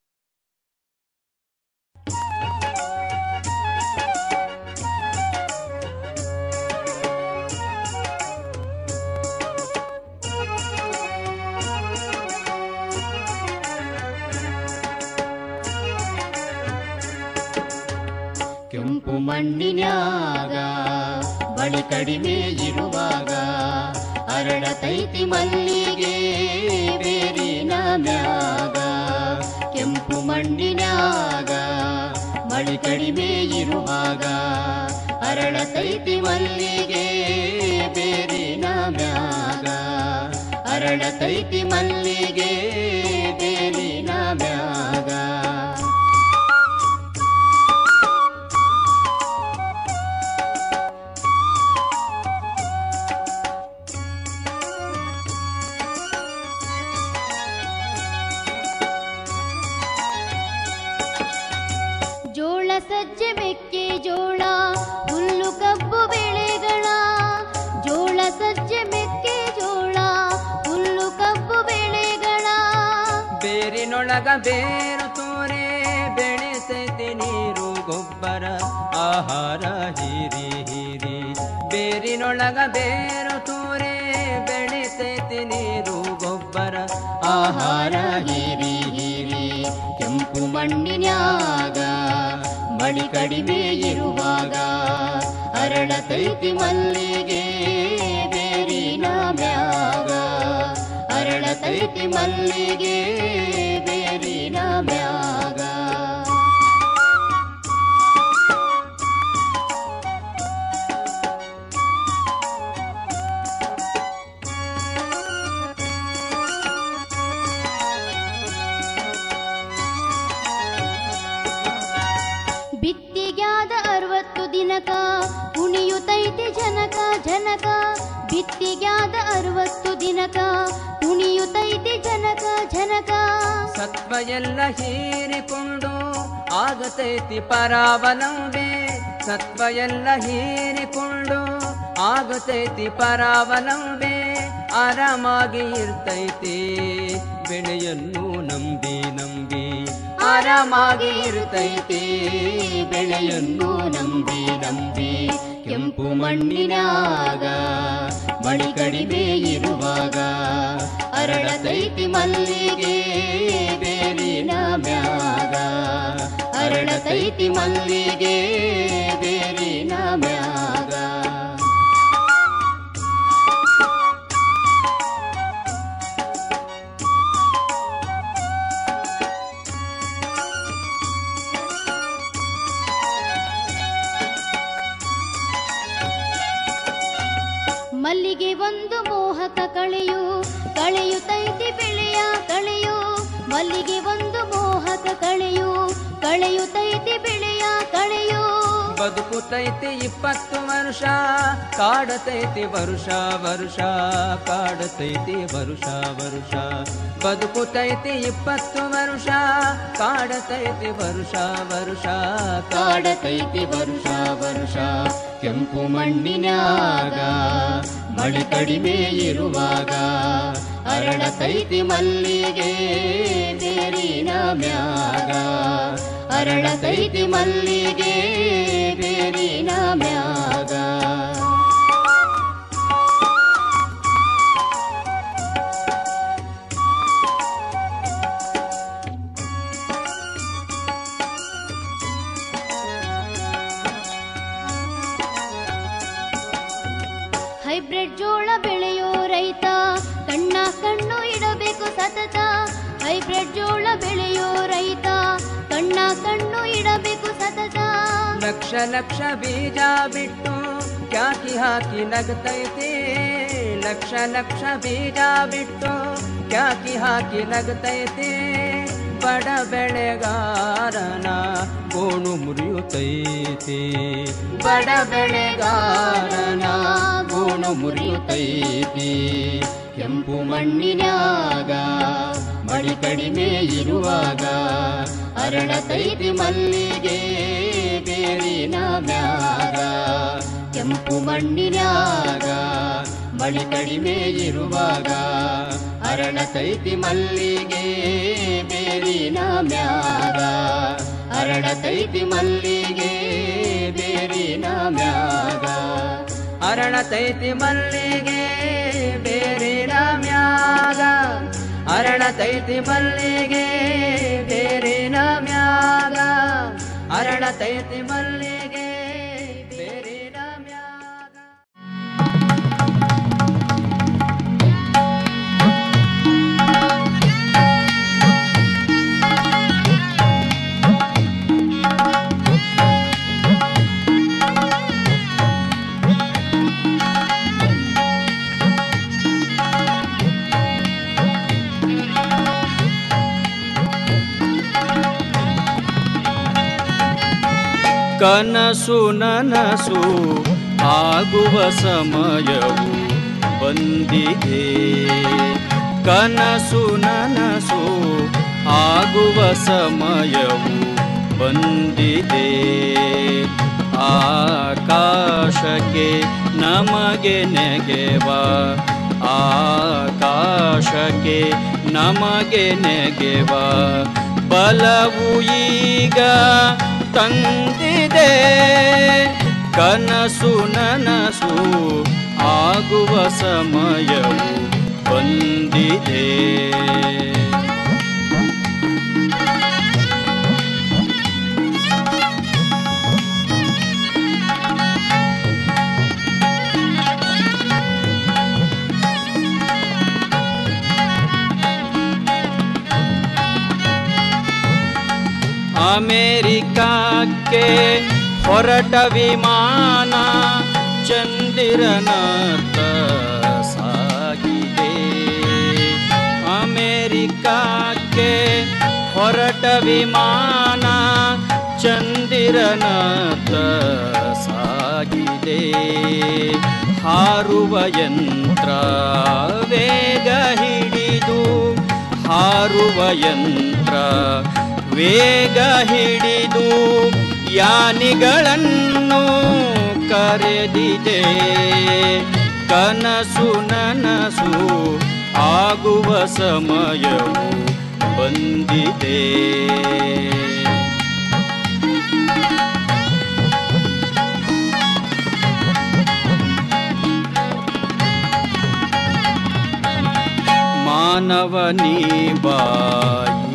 S11: ಕೆಂಪು ಮಣ್ಣಿನ್ಯಾಗ ಬಳಿ ಕಡಿಮೆ ಇರುವಾಗ ಅರಳತೈತಿ ಮಲ್ಲಿಗೆ ಬೇರಿನ ಮ್ಯಾಗ ಕೆಂಪು ಮಣ್ಣಿನ್ಯಾಗ ಮಳಿ ಕಡಿಮೆ ಇರುವಾಗ ಅರಳತೈತಿ ಮಲ್ಲಿಗೆ ಬೇರಿನ ಮ್ಯಾಗ ಅರಳತೈತಿ ಮಲ್ಲಿಗೆ ಬೇರಿನ ಮ್ಯಾಗ
S9: ಜೋಳ ಸಜ್ಜೆ ಮೆಕ್ಕೆ ಜೋಳ ಹುಲ್ಲು ಕಬ್ಬು ಬೆಳೆಗಳ ಜೋಳ ಸಜ್ಜೆ ಮೆಕ್ಕೆ ಜೋಳ ಹುಲ್ಲು ಕಬ್ಬು ಬೆಳೆಗಳ
S8: ಬೇರಿನೊಳಗ ಬೇರು ತೋರೆ ಬೆಳೆಸೈತೆ ನೀರು ಗೊಬ್ಬರ ಆಹಾರ ಹೀರಿ ಹೀರಿ ಬೇರಿನೊಳಗ ಬೇರು ತೋರೆ ಬೆಳೆಸೈತೆ ನೀರು ಗೊಬ್ಬರ
S11: ಆಹಾರ ಹೀರಿ ಹೀರಿ ಕೆಂಪು ಮಣ್ಣಿನ್ಯಾಗ ಮಳಿ ಕಡಿಮೆ ಇರುವಾಗ ಅರಳತೈತಿ ಮಲ್ಲಿಗೆ ಬೇರಿನ ಮ್ಯಾಗ ಅರಳತೈತಿ ಮಲ್ಲಿಗೆ ಬೇರಿನ ಮ್ಯಾಗ
S9: ಬಿತ್ತಿಗ್ಯಾದ ಅರವತ್ತು ದಿನಕ ಕುಣಿಯುತ್ತೈತಿ ಜನಕ ಜನಕ ಬಿತ್ತಿಗ್ಯಾದ ಅರವತ್ತು ದಿನಕ ಕುಣಿಯುತ್ತೈತಿ ಜನಕ ಜನಕ
S8: ಸತ್ವ ಎಲ್ಲ ಹೀರಿಕೊಂಡು ಆಗತೈತಿ ಪರಾವಲಂಬೆ ಸತ್ವ ಎಲ್ಲ ಹೀರಿಕೊಂಡು ಆಗತೈತಿ ಪರಾವಲಂಬೆ ಆರಾಮಾಗಿ ಇರ್ತೈತಿ ಬೆಳೆಯನ್ನು ನಂಬಿ ನಂಬಿ
S11: ಆರಾಮಾಗಿ ಇರುತ್ತೈತೆ ಬೆಳೆಯನ್ನು ನಂಬಿ ನಂಬಿ ಕೆಂಪು ಮಣ್ಣಿನಾಗ ಮಳಿ ಕಡಿಮೆ ಇರುವಾಗ ಅರಳತೈತಿ ಮಲ್ಲಿಗೆ ಬೇರಿನ ಮ್ಯಾಗ ಅರಳತೈತಿ ಮಲ್ಲಿಗೆ ಬೇರಿನ ಮ್ಯಾಗ ಮಲ್ಲಿಗೆ ಒಂದು ಮೋಹಕ ಕಳೆಯು ಕಳೆಯುತ್ತೈತಿ ಬೆಳೆಯ ಕಳೆಯು ಮಲ್ಲಿಗೆ ಒಂದು ಮೋಹಕ ಕಳೆಯು ಕಳೆಯುತ್ತೈತಿ ಬೆಳೆಯ ಕಳೆಯು
S8: ಬದುಕುತೈತಿ ಇಪ್ಪತ್ತು ವರ್ಷ ಕಾಡತೈತಿ ವರುಷ ವರುಷ ಕಾಡತೈತಿ ವರುಷ ವರುಷ ಬದುಕುತೈತಿ ಇಪ್ಪತ್ತು ವರ್ಷ ಕಾಡತೈತಿ ವರುಷ ವರುಷ
S11: ಕಾಡತೈತಿ ವರುಷ ವರುಷ ಕೆಂಪು ಮಣ್ಣಿನಾಗ ಮಳೆ ಕಡಿಮೆ ಇರುವಾಗ ಅರಳತೈತಿ ಮಲ್ಲಿಗೆ ಬೇರಿನ ಮ್ಯಾಗ ಅರಳತೈತಿ ಮಲ್ಲಿಗೆ ಬೇರಿನ ಮ್ಯಾಗ ಹೈಬ್ರಿಡ್ ಜೋಳ ಬೆಳೆಯೋ ರೈತ ಕಣ್ಣ ಕಣ್ಣು ಇಡಬೇಕು ಸತತ ಹೈಬ್ರಿಡ್ ಜೋಳ ಬೆಳೆಯೋ ರೈತ ಕಣ್ಣ ಕಣ್ಣು ಇಡಬೇಕು ಸತತ
S8: ಲಕ್ಷ ಲಕ್ಷ ಬೀಜ ಬಿಟ್ಟು ಕ್ಯಾಕಿ ಹಾಕಿ ನಗತೈತಿ ಲಕ್ಷ ಲಕ್ಷ ಬೀಜ ಬಿಟ್ಟು ಕ್ಯಾಕಿ ಹಾಕಿ ನಗತೈತಿ ಬಡ ಬೆಳೆಗಾರನ ಗೋಣು ಮುರಿಯುತ್ತೈತಿ
S11: ಬಡ ಬೆಳೆಗಾರನ ಗೋಣು ಮುರಿಯುತ್ತೈತಿ ಕೆಂಪು ಮಣ್ಣಿನಾಗ ಮಳಿ ಕಡಿಮೆ ಇರುವಾಗ ಅರಳತೈತಿ ಮಲ್ಲಿಗೆ ಬೇರಿನ ಮ್ಯಾಗ ಕೆಂಪು ಮಣ್ಣಿನಾಗ ಮಳಿ ಕಡಿಮೆ ಇರುವಾಗ ಅರಳತೈತಿ ಮಲ್ಲಿಗೆ ಬೇರಿನ ಮ್ಯಾಗ ಅರಳತೈತಿ ಮಲ್ಲಿಗೆ ಬೇರಿನ ಮ್ಯಾಗ
S8: ಅರಳತೈತಿ ಮಲ್ಲಿಗೆ ಬೇರಿನ ಮ್ಯಾಗ ಅರಳತೈತಿ ಮಲ್ಲಿಗೆ ಬೇರಿನ ಮ್ಯಾಗ ಅರಳತೈತಿ ಮಲ್ಲಿಗೆ ಬೇರಿನ ಮ್ಯಾಗ
S12: ಕನಸು ನನಸು ಆಗುವ ಸಮಯವು ಬಂದಿದೆ ಕನಸು ನನಸು ಆಗುವ ಸಮಯವು ಬಂದಿದೆ ಆಕಾಶಕ್ಕೆ ನಮಗೆ ನೆಗೆವ ಆಕಾಶಕ್ಕೆ ನಮಗೆ ನೆಗೆವ ಬಲವು ಈಗ ತಂದಿದೆ ಕನಸು ನನಸು ಆಗುವ ಸಮಯವು ಬಂದಿದೆ ಅಮೇರಿಕಕ್ಕೆ ಹೊರಟ ವಿಮಾನ ಚಂದಿರನತ್ತ ಸಾಗಿದೆ ಅಮೇರಿಕಕ್ಕೆ ಹೊರಟ ವಿಮಾನ ಚಂದಿರನತ್ತ ಸಾಗಿದೆ ಹಾರುವ ಯಂತ್ರ ವೇಗ ಹಿಡಿದು ಹಾರುವ ಯಂತ್ರ ವೇಗ ಹಿಡಿದು ಯಾನಿಗಳನ್ನು ಕರೆದಿದೆ ಕನಸು ನನಸು ಆಗುವ ಸಮಯವು ಬಂದಿದೆ ಮಾನವನೀ ಬಾಯಿ